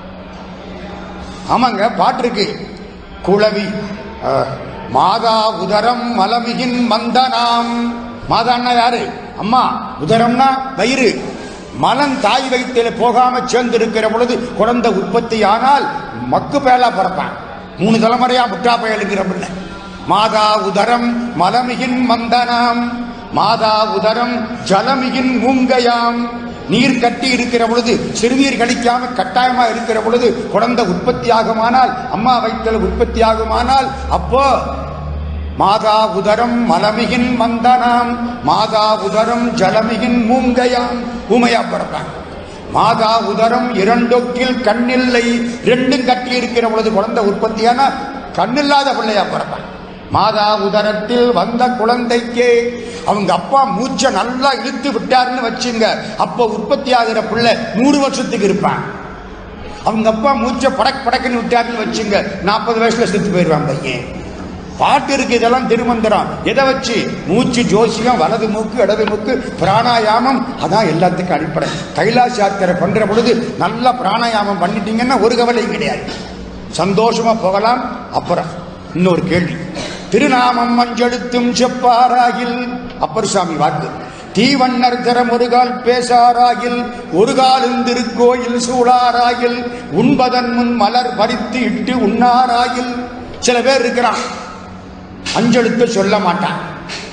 ஆமாங்க பாட்டு இருக்கு குளவி அஹ், மாதா உதரம் மலமிகின் மந்தனாம் மாதான்னா யாரு அம்மா உதரம்னா வயிறு மலம் தாய் வயிற்றில் போகாம சேர்ந்திருக்கிற பொழுது குழந்தை உற்பத்தி ஆனால் மக்கு பேலா பிறப்பான் மூணு தலைமுறையா முட்டா பயலுங்கிற பிள்ளை மாதா உதரம் மலமிகின் மந்தனாம் மாதா உதரம் ஜலமிகின் மூங்கையாம் நீர் கட்டி இருக்கிற பொழுது சிறுநீர் கழிக்காம கட்டாயமா இருக்கிற பொழுது குழந்தை உற்பத்தி ஆகுமானால் அம்மா வயிற்றில் உற்பத்தி ஆகுமானால் அப்போ மாதா உதரம் மலமிகின் மந்தனாம் மாதா உதரம் ஜலமிகின் மூங்கையாம் ஊமையா பிறப்பாங்க மாதா உதரம் இரண்டொக்கில் கண்ணில்லை ரெண்டும் கட்டி இருக்கிற பொழுது குழந்தை உற்பத்தியான கண்ணில்லாத பிள்ளையா பிறப்பாங்க மாதா உதரத்தில் வந்த குழந்தைக்கே அவங்க அப்பா மூச்சை நல்லா இழுத்து விட்டாருன்னு வச்சுங்க அப்போ உற்பத்தி ஆகிற பிள்ளை நூறு வருஷத்துக்கு இருப்பான் அவங்க அப்பா மூச்சை படக் படக்குன்னு விட்டாருன்னு வச்சுங்க நாற்பது வயசுல செத்து போயிடுவான் பையன் பாட்டு இருக்கு இதெல்லாம் திருமந்திரம் எதை வச்சு மூச்சு ஜோசியம் வலது மூக்கு இடது மூக்கு பிராணாயாமம் அதான் எல்லாத்துக்கும் அடிப்படை கைலாச யாத்திரை பண்ற பொழுது நல்லா பிராணாயாமம் பண்ணிட்டீங்கன்னா ஒரு கவலையும் கிடையாது சந்தோஷமா போகலாம் அப்புறம் இன்னொரு கேள்வி திருநாமம் மஞ்செழுத்தும் செப்பாராகில் அப்பர் சாமி வாக்கு தீவண்ணர் தரம் ஒரு கால் பேசாராகில் ஒரு காலும் திருக்கோயில் சூழாராகில் உண்பதன் முன் மலர் பறித்து இட்டு உண்ணாராகில் சில பேர் இருக்கிறான் அஞ்செழுத்து சொல்ல மாட்டான்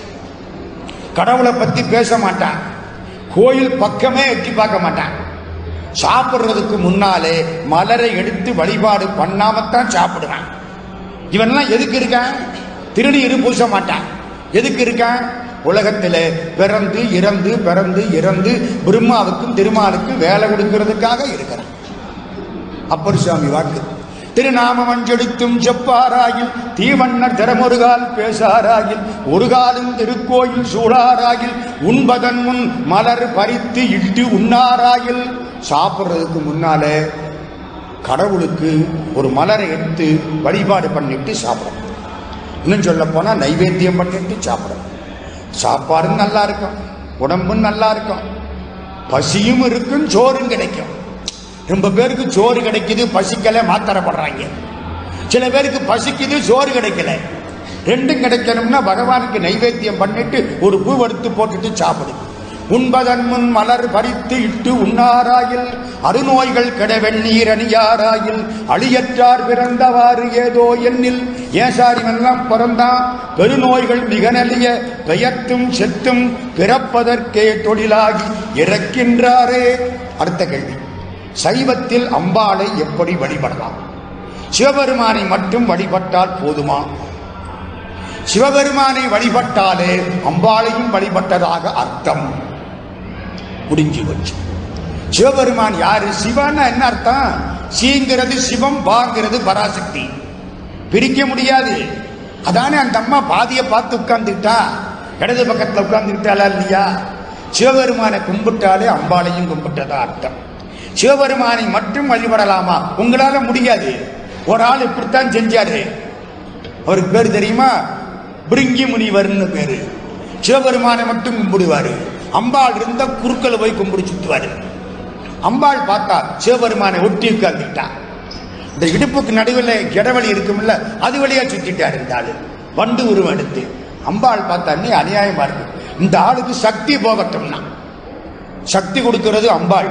கடவுளை பத்தி பேச மாட்டான் கோயில் பக்கமே எட்டி பார்க்க மாட்டான் சாப்பிடுறதுக்கு முன்னாலே மலரை எடுத்து வழிபாடு பண்ணாமத்தான் சாப்பிடுவான் இவன்லாம் எதுக்கு இருக்கான் திருநீர் பூச மாட்டான் எதுக்கு இருக்கான் உலகத்தில் பிறந்து இறந்து பிறந்து இறந்து பிரம்மாவுக்கும் திருமாலுக்கும் வேலை கொடுக்கிறதுக்காக இருக்கிறான் அப்பர் சுவாமி வாக்கு திருநாமம் அஞ்செடுத்தும் செப்பாராயில் தீவண்ணர் திறமொருகால் பேசாராயில் ஒரு காலும் திருக்கோயில் சூடாராயில் உண்பதன் முன் மலர் பறித்து இட்டு உண்ணாராயில் சாப்பிட்றதுக்கு முன்னாலே கடவுளுக்கு ஒரு மலரை எடுத்து வழிபாடு பண்ணிட்டு சாப்பிடணும் இன்னும் சொல்ல போனா நைவேத்தியம் பண்ணிட்டு சாப்பிடணும் சாப்பாடும் நல்லா இருக்கும் உடம்பும் நல்லா இருக்கும் பசியும் இருக்கும் சோறும் கிடைக்கும் ரொம்ப பேருக்கு சோறு கிடைக்குது பசிக்கல மாத்திரை போடுறாங்க சில பேருக்கு பசிக்குது சோறு கிடைக்கல ரெண்டும் கிடைக்கணும்னா பகவானுக்கு நைவேத்தியம் பண்ணிட்டு ஒரு பூ எடுத்து போட்டுட்டு சாப்பிடு உண்பதன் முன் மலர் பறித்து இட்டு உண்ணாராயில் அருநோய்கள் கெட வெந்நீர் அணியாராயில் அழியற்றார் பிறந்தவாறு ஏதோ எண்ணில் ஏன் சார் இவன்லாம் பிறந்தான் பெருநோய்கள் மிக நலிய பெயர்த்தும் செத்தும் பிறப்பதற்கே தொழிலாகி இறக்கின்றாரே அடுத்த கேள்வி சைவத்தில் அம்பாளை எப்படி வழிபடலாம் சிவபெருமானை மட்டும் வழிபட்டால் போதுமா சிவபெருமானை வழிபட்டாலே அம்பாளையும் வழிபட்டதாக அர்த்தம் முடிஞ்சு வச்சு சிவபெருமான் யாரு சிவன்னா என்ன அர்த்தம் சீங்கிறது சிவம் பாங்கிறது பராசக்தி பிரிக்க முடியாது அதானே அந்த அம்மா பாதியை பார்த்து உட்கார்ந்துக்கிட்டா இடது பக்கத்துல உட்கார்ந்துக்கிட்டாளா இல்லையா சிவபெருமானை கும்பிட்டாலே அம்பாளையும் கும்பிட்டதா அர்த்தம் சிவபெருமானை மட்டும் வழிபடலாமா உங்களால முடியாது ஒரு ஆள் இப்படித்தான் செஞ்சாரு அவருக்கு பேர் தெரியுமா பிரிங்கி முனிவர்னு பேரு சிவபெருமானை மட்டும் கும்பிடுவாரு அம்பாள் இருந்த குறுக்களை போய் கும்பிடு சுத்துவாரு அம்பாள் பார்த்தா சிவபெருமானை ஒட்டி உட்கார்ந்துட்டா இந்த இடுப்புக்கு நடுவில் இடவழி இருக்கும்ல அது வழியா சுத்திட்டாரு இந்த ஆளு வண்டு உருவம் எடுத்து அம்பாள் பார்த்தானே அநியாயமா இருக்கு இந்த ஆளுக்கு சக்தி போகட்டும்னா சக்தி கொடுக்கிறது அம்பாள்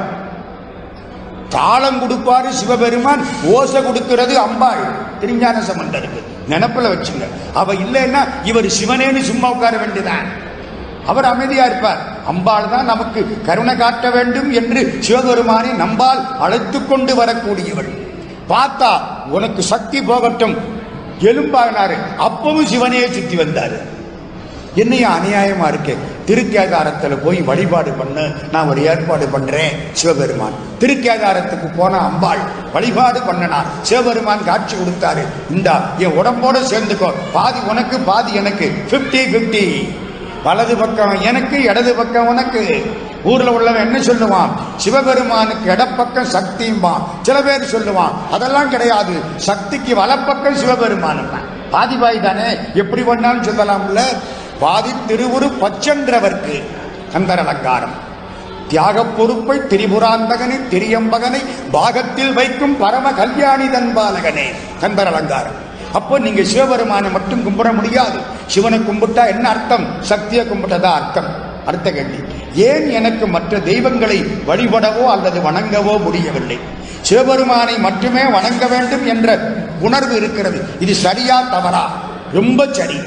தாளம் கொடுப்பாரு சிவபெருமான் ஓசை கொடுக்கிறது அம்பாள் திருஞான சம்பந்தருக்கு நினப்புல வச்சுங்க அவ இல்லைன்னா இவர் சிவனேன்னு சும்மா உட்கார வேண்டியதான் அவர் அமைதியா இருப்பார் அம்பாள் தான் நமக்கு கருணை காட்ட வேண்டும் என்று சிவபெருமானை நம்பால் அழைத்து கொண்டு வரக்கூடியவள் பார்த்தா உனக்கு சக்தி போகட்டும் எலும்பாகினாரு அப்பவும் சிவனையே சுத்தி வந்தாரு என்னையும் அநியாயமா இருக்கு திருக்கேதாரத்துல போய் வழிபாடு பண்ண நான் ஒரு ஏற்பாடு பண்றேன் சிவபெருமான் திருக்கேதாரத்துக்கு போன அம்பாள் வழிபாடு பண்ணனார் சிவபெருமான் காட்சி கொடுத்தாரு இந்தா என் உடம்போட சேர்ந்துக்கோ பாதி உனக்கு பாதி எனக்கு 50 50 வலது பக்கம் எனக்கு இடது பக்கம் உனக்கு ஊர்ல உள்ளவன் என்ன சொல்லுவான் சிவபெருமானுக்கு இடப்பக்கம் சக்தியும்பான் சில பேர் சொல்லுவான் அதெல்லாம் கிடையாது சக்திக்கு வலப்பக்கம் சிவபெருமான் பாதி பாய் தானே எப்படி பண்ணாலும் சொல்லலாம்ல பாதி திருவுரு பச்சென்றவர்க்கு கந்தர் அலங்காரம் தியாகப் பொறுப்பை திரிபுராந்தகனை திரியம்பகனை பாகத்தில் வைக்கும் பரம கல்யாணி தன்பாலகனே கந்தர் அலங்காரம் அப்போ நீங்க சிவபெருமானை மட்டும் கும்பிட முடியாது சிவனை கும்பிட்டா என்ன அர்த்தம் சக்தியை கும்பிட்டதா அர்த்தம் அடுத்த கேள்வி ஏன் எனக்கு மற்ற தெய்வங்களை வழிபடவோ அல்லது வணங்கவோ முடியவில்லை சிவபெருமானை மட்டுமே வணங்க வேண்டும் என்ற உணர்வு இருக்கிறது இது சரியா தவறா ரொம்ப சரி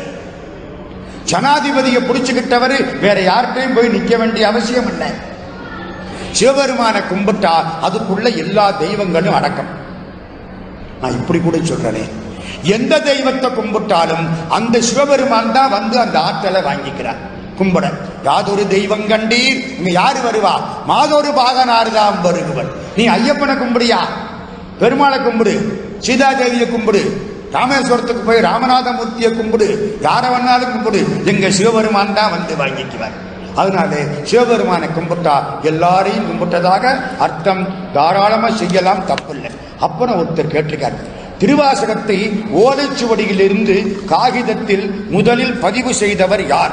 ஜனாதிபதியை பிடிச்சுக்கிட்டவர் வேற யார்கிட்டையும் போய் நிக்க வேண்டிய அவசியம் இல்லை சிவபெருமானை கும்பிட்டா அதுக்குள்ள எல்லா தெய்வங்களும் அடக்கம் நான் இப்படி கூட சொல்றேனே எந்த தெய்வத்தை கும்பிட்டாலும் அந்த சிவபெருமான் தான் வந்து அந்த ஆற்றலை வாங்கிக்கிறார் கும்பிட யாதொரு தெய்வம் கண்டீர் இங்க யாரு வருவா மாதொரு பாகனார் தான் வருகுவன் நீ ஐயப்பனை கும்பிடியா பெருமாளை கும்பிடு சீதாதேவியை கும்பிடு ராமேஸ்வரத்துக்கு போய் ராமநாதமூர்த்தியை கும்பிடு யாரை வேணாலும் கும்பிடு எங்க சிவபெருமான் தான் வந்து வாங்கிக்குவார் அதனாலே சிவபெருமானை கும்பிட்டா எல்லாரையும் கும்பிட்டதாக அர்த்தம் தாராளமா செய்யலாம் தப்பில்லை அப்புறம் ஒருத்தர் கேட்டிருக்காரு திருவாசகத்தை ஓலைச்சுவடியிலிருந்து காகிதத்தில் முதலில் பதிவு செய்தவர் யார்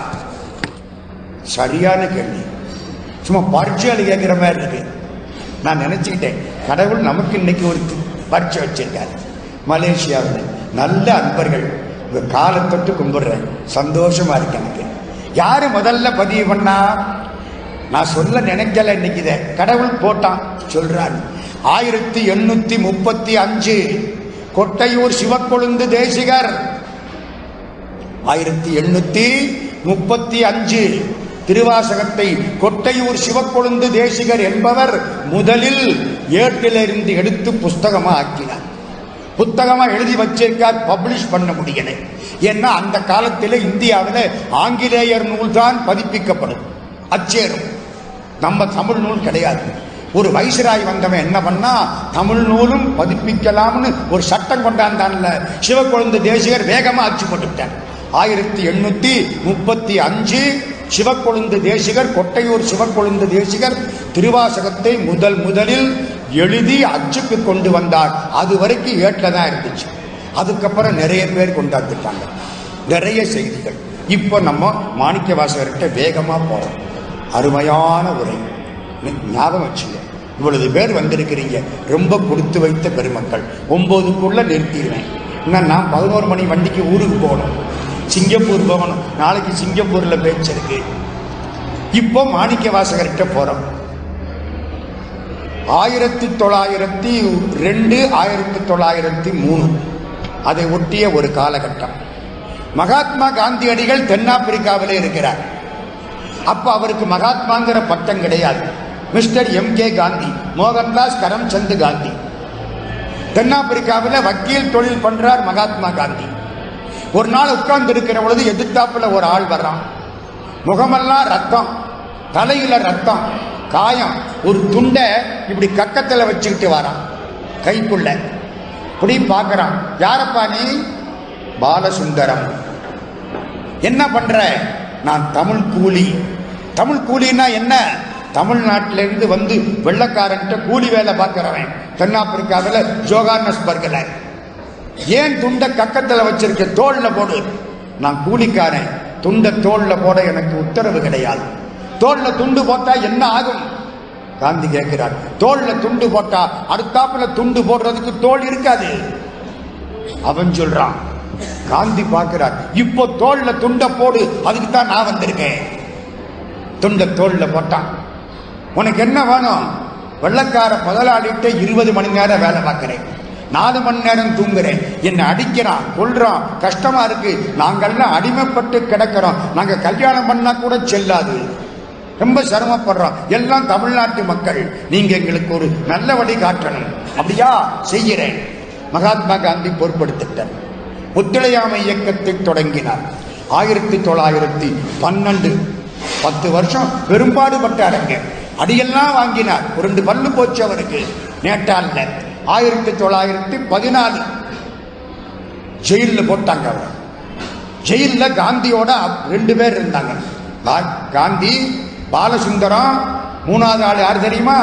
சரியான கேள்வி சும்மா பரீட்சையில் கேட்கிற மாதிரி இருக்கு நான் நினைச்சுக்கிட்டேன் கடவுள் நமக்கு இன்னைக்கு ஒரு தி- பரீட்சை வச்சிருக்காரு மலேசியாவில் நல்ல அன்பர்கள் உங்க காலை தொட்டு கும்பிடுறேன் சந்தோஷமா இருக்கு எனக்கு யாரு முதல்ல பதிவு பண்ணா நான் சொல்ல நினைக்கல இன்னைக்கு இதை கடவுள் போட்டான் சொல்றாரு ஆயிரத்தி எண்ணூத்தி முப்பத்தி அஞ்சு கொட்டையூர் சிவக்கொழுந்து தேசிகர் ஆயிரத்தி எண்ணூத்தி முப்பத்தி அஞ்சு திருவாசகத்தை கொட்டையூர் சிவக்கொழுந்து தேசிகர் என்பவர் முதலில் ஏட்டிலிருந்து எடுத்து புஸ்தகமா ஆக்கினார் புத்தகமா எழுதி வச்சிருக்கார் பப்ளிஷ் பண்ண முடியல ஏன்னா அந்த காலத்தில் இந்தியாவில் ஆங்கிலேயர் நூல் தான் பதிப்பிக்கப்படும் அச்சேரும் நம்ம தமிழ் நூல் கிடையாது ஒரு வைசிராய் வந்தவன் என்ன பண்ணா தமிழ் நூலும் பதிப்பிக்கலாம்னு ஒரு சட்டம் கொண்டாந்தான்ல சிவக்கொழுந்து தேசிகர் வேகமா அச்சு போட்டுவிட்டார் ஆயிரத்தி எண்ணூத்தி முப்பத்தி அஞ்சு சிவக்கொழுந்து தேசிகர் கொட்டையூர் சிவக்கொழுந்து தேசிகர் திருவாசகத்தை முதல் முதலில் எழுதி அச்சுக்கு கொண்டு வந்தார் அது வரைக்கும் ஏட்டில் தான் இருந்துச்சு அதுக்கப்புறம் நிறைய பேர் கொண்டாந்துட்டாங்க நிறைய செய்திகள் இப்போ நம்ம மாணிக்க வாசகர்கிட்ட வேகமா போறோம் அருமையான உரை நீ- ஞாபகம் வச்சுங்க இவ்வளவு பேர் வந்திருக்கிறீங்க ரொம்ப கொடுத்து வைத்த பெருமக்கள் ஒன்பதுக்குள்ள நிறுத்திடுவேன் இன்னும் நான் பதினோரு மணி வண்டிக்கு ஊருக்கு போகணும் சிங்கப்பூர் போகணும் நாளைக்கு சிங்கப்பூர்ல பேச்சு இருக்கு இப்போ மாணிக்க வாசகர்கிட்ட போறோம் ஆயிரத்தி தொள்ளாயிரத்தி ரெண்டு ஆயிரத்தி தொள்ளாயிரத்தி மூணு அதை ஒட்டிய ஒரு காலகட்டம் மகாத்மா காந்தியடிகள் தென்னாப்பிரிக்காவிலே இருக்கிறார் அப்ப அவருக்கு மகாத்மாங்கிற பட்டம் கிடையாது mister M K Gandhi Mohandas Karamchand Gandhi தென்னாப்பிரிக்காவில் வக்கீல் தொழில் பண்றார் மகாத்மா காந்தி ஒரு நாள் உட்கார்ந்து இருக்கிற பொழுது எதிர்த்தாப்புல ஒரு ஆள் வர்றான் முகமெல்லாம் ரத்தம் தலையில ரத்தம் காயம் ஒரு துண்டை இப்படி கக்கத்துல வச்சுக்கிட்டு வரான் கைக்குள்ள இப்படி பார்க்கறான் யாரப்பா நீ பாலசுந்தரம் என்ன பண்ற நான் தமிழ் கூலி தமிழ் கூலின்னா என்ன தமிழ்நாட்டில இருந்து வந்து வெள்ளக்காரன்ட்ட கூலி வேலை பார்க்கிறவன் தென்னாப்பிரிக்காவில் ஜோகானஸ்பர்கில் ஏன் துண்டை கக்கத்துல வச்சிருக்க தோல்ல போடு நான் கூலிக்காரன் துண்டை தோல்ல போட எனக்கு உத்தரவு கிடையாது தோல்ல துண்டு போட்டா என்ன ஆகும் காந்தி கேட்கிறார் தோல்ல துண்டு போட்டா அடுத்தாப்புல துண்டு போடுறதுக்கு தோல் இருக்காது அவன் சொல்றான் காந்தி பார்க்கிறார் இப்போ தோல்ல துண்ட போடு அதுக்கு தான் நான் வந்திருக்கேன் துண்ட தோல்ல போட்டான் உனக்கு என்ன வேணும் வெள்ளக்கார முதலாளிகிட்ட இருபது மணி நேரம் வேலை பார்க்கிறேன் நாலு மணி நேரம் தூங்குறேன் என்னை அடிக்கிறான் கொல்றான் கஷ்டமா இருக்கு நாங்கெல்லாம் அடிமைப்பட்டு கிடக்கிறோம் நாங்க கல்யாணம் பண்ணா கூட செல்லாது ரொம்ப சிரமப்படுறோம் எல்லாம் தமிழ்நாட்டு மக்கள் நீங்க எங்களுக்கு ஒரு நல்ல வழி காட்டணும் அப்படியா செய்கிறேன் மகாத்மா காந்தி பொறுப்படுத்திட்டார் ஒத்துழையாமை இயக்கத்தை தொடங்கினார் ஆயிரத்தி தொள்ளாயிரத்தி பன்னெண்டு பத்து வருஷம் பெரும்பாடுபட்டாருங்க அடியெல்லாம் வாங்கினார் ஒரு ரெண்டு பல்லு போச்சு அவருக்கு நேட்டால்ல ஆயிரத்தி தொள்ளாயிரத்தி பதினாலு ஜெயிலில் போட்டாங்க அவர் ஜெயிலில் காந்தியோட அப்- ரெண்டு பேர் இருந்தாங்க கா- காந்தி பாலசுந்தரம் மூணாவது ஆள் யார் தெரியுமா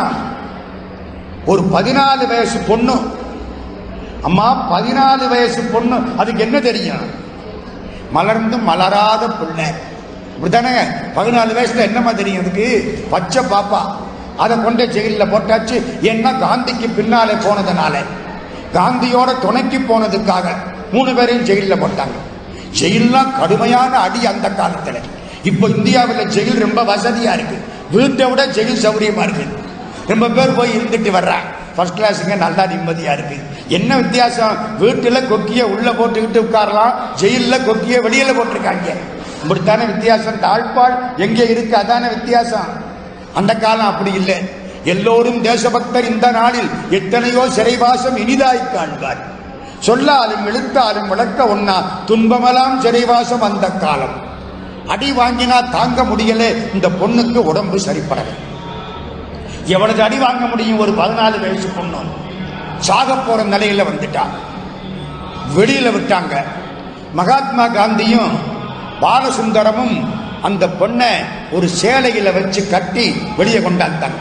ஒரு பதினாலு வயசு பொண்ணு அம்மா பதினாலு வயசு பொண்ணு அதுக்கு என்ன தெரியும் மலர்ந்து மலராத பிள்ளை இப்படிதானே பதினாலு வயசுல என்னம்மா தெரியும் அதுக்கு பச்சை பாப்பா அதை கொண்டு ஜெயிலில் போட்டாச்சு ஏன்னா காந்திக்கு பின்னாலே போனதுனால காந்தியோட துணைக்கு போனதுக்காக மூணு பேரையும் ஜெயிலில் போட்டாங்க ஜெயில்லாம் கடுமையான அடி அந்த காலத்துல இப்போ இந்தியாவில் ஜெயில் ரொம்ப வசதியா இருக்கு வீட்டை விட ஜெயில் சௌகரியமா இருக்கு ரொம்ப பேர் போய் இருந்துட்டு வர்றாங்க ஃபர்ஸ்ட் கிளாஸுங்க நல்லா நிம்மதியா இருக்கு என்ன வித்தியாசம் வீட்டுல கொக்கிய உள்ள போட்டுக்கிட்டு உட்காரலாம் ஜெயில்ல கொக்கிய வெளியில போட்டிருக்காங்க இப்படித்தானே வித்தியாசம் தாழ்பால் எங்க இருக்கு அதான வித்தியாசம் அந்த காலம் அப்படி இல்லை எல்லோரும் தேசபக்தர் இந்த நாளில் எத்தனையோ சிறைவாசம் இனிதாய் காண்பார் சொல்லாலும் எழுத்தாலும் விளக்க ஒன்னா துன்பமெல்லாம் சிறைவாசம் அந்த காலம் அடி வாங்கினா தாங்க முடியல இந்த பொண்ணுக்கு உடம்பு சரிப்படலை எவ்வளவு அடி வாங்க முடியும் ஒரு பதினாலு வயசு பொண்ணு சாக போற நிலையில வந்துட்டா வெளியில விட்டாங்க மகாத்மா காந்தியும் பாலசுந்தரமும் அந்த பொண்ணை ஒரு சேலையில வச்சு கட்டி வெளியே கொண்டாந்தாங்க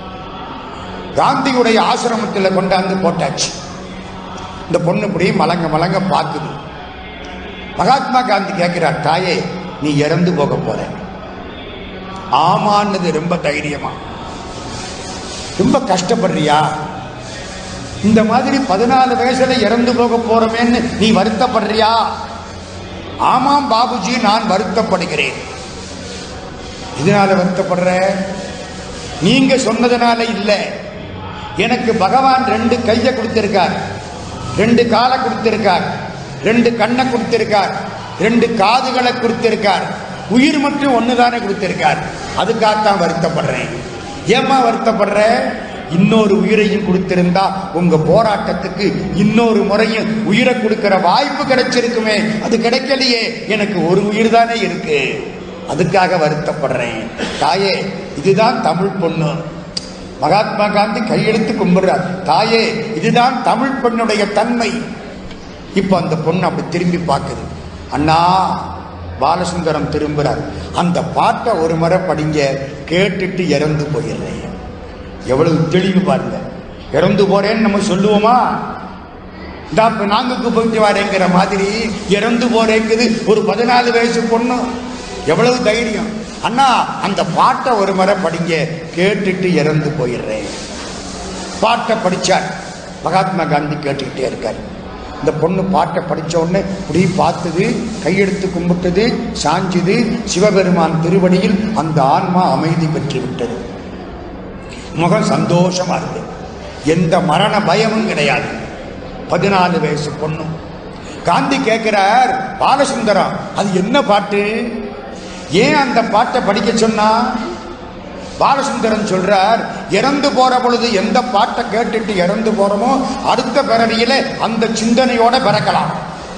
காந்தியுடைய ஆசிரமத்தில் கொண்டாந்து போட்டாச்சு இந்த பொண்ணு இப்படி மலங்க மலங்க பார்க்குது மகாத்மா காந்தி கேட்கிறார் தாயே நீ இறந்து போக போற ஆமான்னது ரொம்ப தைரியமா ரொம்ப கஷ்டப்படுறியா இந்த மாதிரி பதினாலு வயசுல இறந்து போக போறோமேன்னு நீ வருத்தப்படுறியா ஆமாம் பாபுஜி நான் வருத்தப்படுகிறேன் இதனால வருத்தப்படுற நீங்க சொன்னதுனால இல்ல எனக்கு பகவான் ரெண்டு கையை கொடுத்திருக்கார் ரெண்டு காலை கொடுத்திருக்கார் ரெண்டு கண்ணை கொடுத்திருக்கார் ரெண்டு காதுகளை கொடுத்திருக்கார் உயிர் மட்டும் ஒண்ணுதானே கொடுத்திருக்கார் அதுக்காகத்தான் வருத்தப்படுறேன் ஏமா வருத்தப்படுற இன்னொரு உயிரையும் கொடுத்திருந்தா உங்க போராட்டத்துக்கு இன்னொரு முறையும் உயிரை கொடுக்கிற வாய்ப்பு கிடைச்சிருக்குமே அது கிடைக்கலையே எனக்கு ஒரு உயிர் தானே இருக்கு அதுக்காக வருத்தப்படுறேன் தாயே இதுதான் தமிழ் பொண்ணு மகாத்மா காந்தி கையெழுத்து கும்பிடுறார் தாயே இதுதான் தமிழ் பெண்ணுடைய தன்மை இப்ப அந்த பொண்ணு அப்படி திரும்பி பார்க்குது அண்ணா பாலசுந்தரம் திரும்புறார் அந்த பாட்டை ஒரு முறை படிங்க கேட்டுட்டு இறந்து போயிடுறேன் எவ்வளவு தெளிவு பாருங்க இறந்து போறேன்னு நம்ம சொல்லுவோமா இந்த இப்ப நாங்குக்கு போயிட்டு வரேங்கிற மாதிரி இறந்து போறேங்குது ஒரு பதினாலு வயசு பொண்ணு எவ்வளவு தைரியம் அண்ணா அந்த பாட்டை ஒரு முறை படிங்க கேட்டுட்டு இறந்து போயிடுறேன் பாட்டை படிச்சார் மகாத்மா காந்தி கேட்டுக்கிட்டே இருக்கார் இந்த பொண்ணு பாட்டை படிச்ச உடனே இப்படி பார்த்தது கையெடுத்து கும்பிட்டது சாஞ்சுது சிவபெருமான் திருவடியில் அந்த ஆன்மா அமைதி பெற்று விட்டது முகம் சந்தோஷமா இருக்கு எந்த மரண பயமும் கிடையாது பதினாலு வயசு பொண்ணு காந்தி கேட்கிறார் பாலசுந்தரம் அது என்ன பாட்டு ஏன் அந்த பாட்டை படிக்க சொன்னா பாலசுந்தரன் சொல்றார் இறந்து போற பொழுது எந்த பாட்டை கேட்டுட்டு இறந்து போறோமோ அடுத்த பிறவியில அந்த சிந்தனையோட பிறக்கலாம்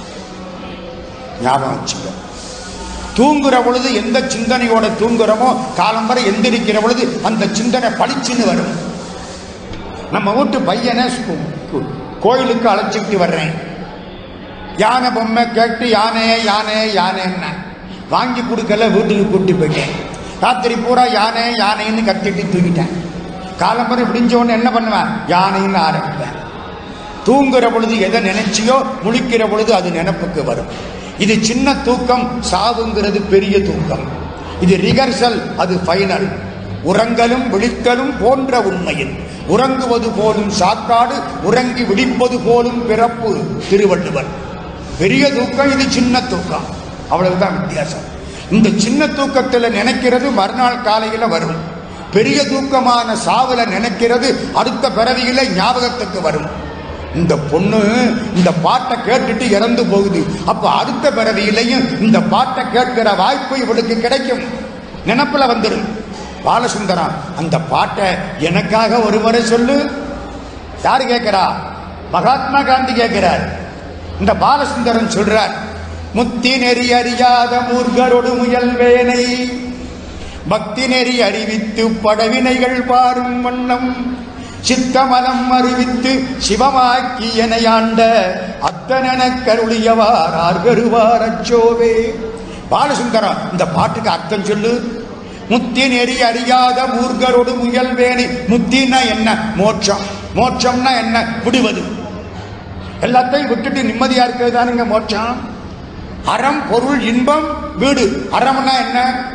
ஞாபகம் வச்சுங்க தூங்குற பொழுது எந்த சிந்தனையோட தூங்குறோமோ காலம்பரை எந்திரிக்கிற பொழுது அந்த சிந்தனை பளிச்சுன்னு வரும் நம்ம வீட்டு பையனை ஸ்கூ- கு- கோயிலுக்கு அழைச்சிக்கிட்டு வர்றேன் யானை பொம்மை கேட்டு யானை யானை யானைன்னா வாங்கி கொடுக்கல வீட்டுக்கு கூட்டி போயிட்டேன் ராத்திரி பூரா யானை யானைன்னு கத்திட்டு தூங்கிட்டேன் காலம்பரை விடிஞ்ச உடனே என்ன பண்ணுவேன் யானைன்னு ஆரம்பிப்பேன் தூங்குற பொழுது எதை நினைச்சியோ முழிக்கிற பொழுது அது நினைப்புக்கு வரும் இது சின்ன தூக்கம் சாவுங்கிறது பெரிய தூக்கம் இது ரிகர்சல் அது ஃபைனல் உறங்கலும் விழித்தலும் போன்ற உண்மையில் உறங்குவது போலும் சாக்காடு உறங்கி விழிப்பது போலும் பிறப்பு திருவள்ளுவர் பெரிய தூக்கம் இது சின்ன தூக்கம் அவ்வளவுதான் வித்தியாசம் இந்த சின்ன தூக்கத்தில் நினைக்கிறது மறுநாள் காலையில வரும் பெரிய தூக்கமான சாவுல நினைக்கிறது அடுத்த பிறவியில ஞாபகத்துக்கு வரும் இந்த பொண்ணு இந்த பாட்டை கேட்டுட்டு இறந்து போகுது அப்ப அடுத்த பிறவியிலையும் இந்த பாட்டை கேட்கிற வாய்ப்பு இவளுக்கு கிடைக்கும் நினப்புல வந்துடும் பாலசுந்தரம் அந்த பாட்டை எனக்காக ஒரு முறை சொல்லு யாரு கேட்கிறா மகாத்மா காந்தி கேட்கிறார் இந்த பாலசுந்தரன் சொல்றார் முத்தி நெறி அறியாத மூர்கரோடு முயல்வேனை பக்தி நெறி அறிவித்து படவினைகள் பாரும் வண்ணம் சித்தமலம் அறிவித்து சிவமாக்கி எனையாண்ட அத்தனென கருளியவார் ஆர்கருவார் அச்சோவே பாலசுந்தரம் இந்த பாட்டுக்கு அர்த்தம் சொல்லு முத்தி நெறி அறியாத மூர்கரோடு முயல்வேனை முத்தின்னா என்ன மோட்சம் மோட்சம்னா என்ன விடுவது எல்லாத்தையும் விட்டுட்டு நிம்மதியா இருக்கிறது தானுங்க மோட்சம் அறம் பொருள் இன்பம் வீடு அறம்னா என்ன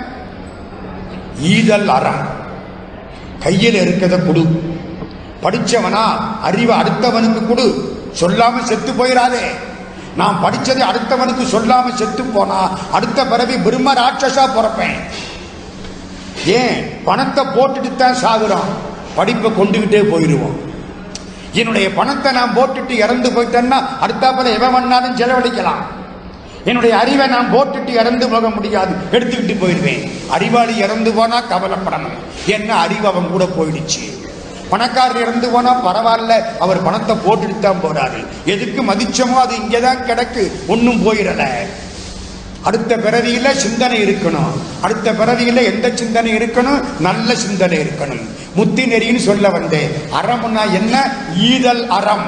ஈதல் அறம் கையில் இருக்கிறத கொடு படிச்சவனா அறிவை அடுத்தவனுக்கு கொடு சொல்லாம செத்து போயிடாதே நான் படிச்சதை அடுத்தவனுக்கு சொல்லாம செத்து போனா அடுத்த பிறவி பிரம்ம ராட்சசா பிறப்பேன் ஏன் பணத்தை போட்டுட்டு தான் சாகுறோம் படிப்பை கொண்டுகிட்டே போயிடுவோம் என்னுடைய பணத்தை நான் போட்டுட்டு இறந்து போயிட்டேன்னா அடுத்தாப்புல எவன் வேணாலும் செலவழிக்கலாம் என்னுடைய அறிவை நான் போட்டுட்டு இறந்து போக முடியாது எடுத்துக்கிட்டு போயிடுவேன் அறிவாளி இறந்து போனா கவலைப்படணும் என்ன அறிவு அவன் கூட போயிடுச்சு பணக்காரர் இறந்து போனா பரவாயில்ல அவர் பணத்தை போட்டுட்டு தான் போறாரு எதுக்கு மதிச்சமோ அது இங்கதான் கிடக்கு ஒன்னும் போயிடல அடுத்த பிறவியில சிந்தனை இருக்கணும் அடுத்த பிறவியில எந்த சிந்தனை இருக்கணும் நல்ல சிந்தனை இருக்கணும் முத்தி நெறின்னு சொல்ல வந்தேன் அறம்னா என்ன ஈதல் அறம்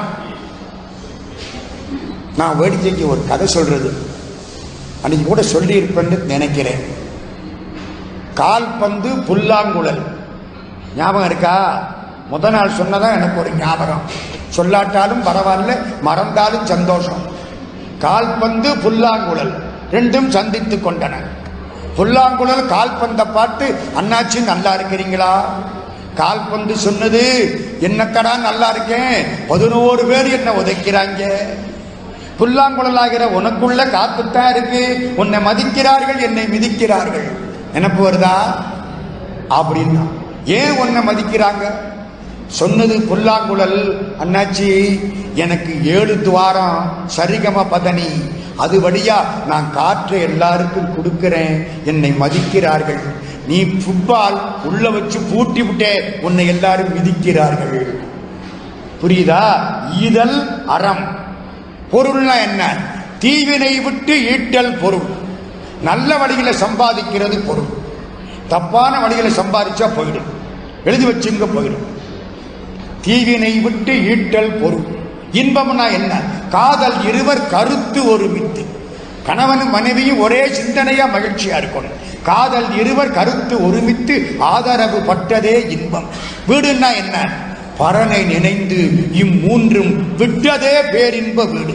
நான் வேடிக்கைக்கு ஒரு கதை சொல்றது அன்னைக்கு கூட சொல்லி இருப்பேன்னு நினைக்கிறேன் கால்பந்து புல்லாங்குழல் ஞாபகம் இருக்கா முத நாள் சொன்னதான் எனக்கு ஒரு ஞாபகம் சொல்லாட்டாலும் பரவாயில்ல மறந்தாலும் சந்தோஷம் கால்பந்து புல்லாங்குழல் ரெண்டும் சந்தித்து கொண்டன புல்லாங்குழல் கால்பந்தை பார்த்து அண்ணாச்சி நல்லா இருக்கிறீங்களா கால்பந்து சொன்னது என்னக்கடா நல்லா இருக்கேன் பதினோரு பேர் என்ன உதைக்கிறாங்க புல்லாங்குழல் ஆகிற உனக்குள்ள காத்துத்தான் இருக்கு உன்னை மதிக்கிறார்கள் என்னை மிதிக்கிறார்கள் நினப்பு வருதா அப்படின்னா ஏன் உன்னை மதிக்கிறாங்க சொன்னது புல்லாங்குழல் அண்ணாச்சி எனக்கு ஏழு துவாரம் சரிகம பதனி அது வழியா நான் காற்றை எல்லாருக்கும் கொடுக்கிறேன் என்னை மதிக்கிறார்கள் நீ ஃபுட்பால் உள்ள வச்சு பூட்டி விட்டே உன்னை எல்லாரும் மிதிக்கிறார்கள் புரியுதா ஈதல் அறம் பொருள்னா என்ன தீவினை விட்டு ஈட்டல் பொருள் நல்ல வழியில சம்பாதிக்கிறது பொருள் தப்பான வழியில சம்பாதிச்சா போயிடும் எழுதி வச்சுங்க போயிடும் தீவினை விட்டு ஈட்டல் பொருள் இன்பம்னா என்ன காதல் இருவர் கருத்து ஒருமித்து கணவனும் மனைவியும் ஒரே சிந்தனையா மகிழ்ச்சியா இருக்கணும் காதல் இருவர் கருத்து ஒருமித்து ஆதரவு பட்டதே இன்பம் வீடுன்னா என்ன பரனை நினைந்து இம்மூன்றும் விட்டதே பேரின்ப வீடு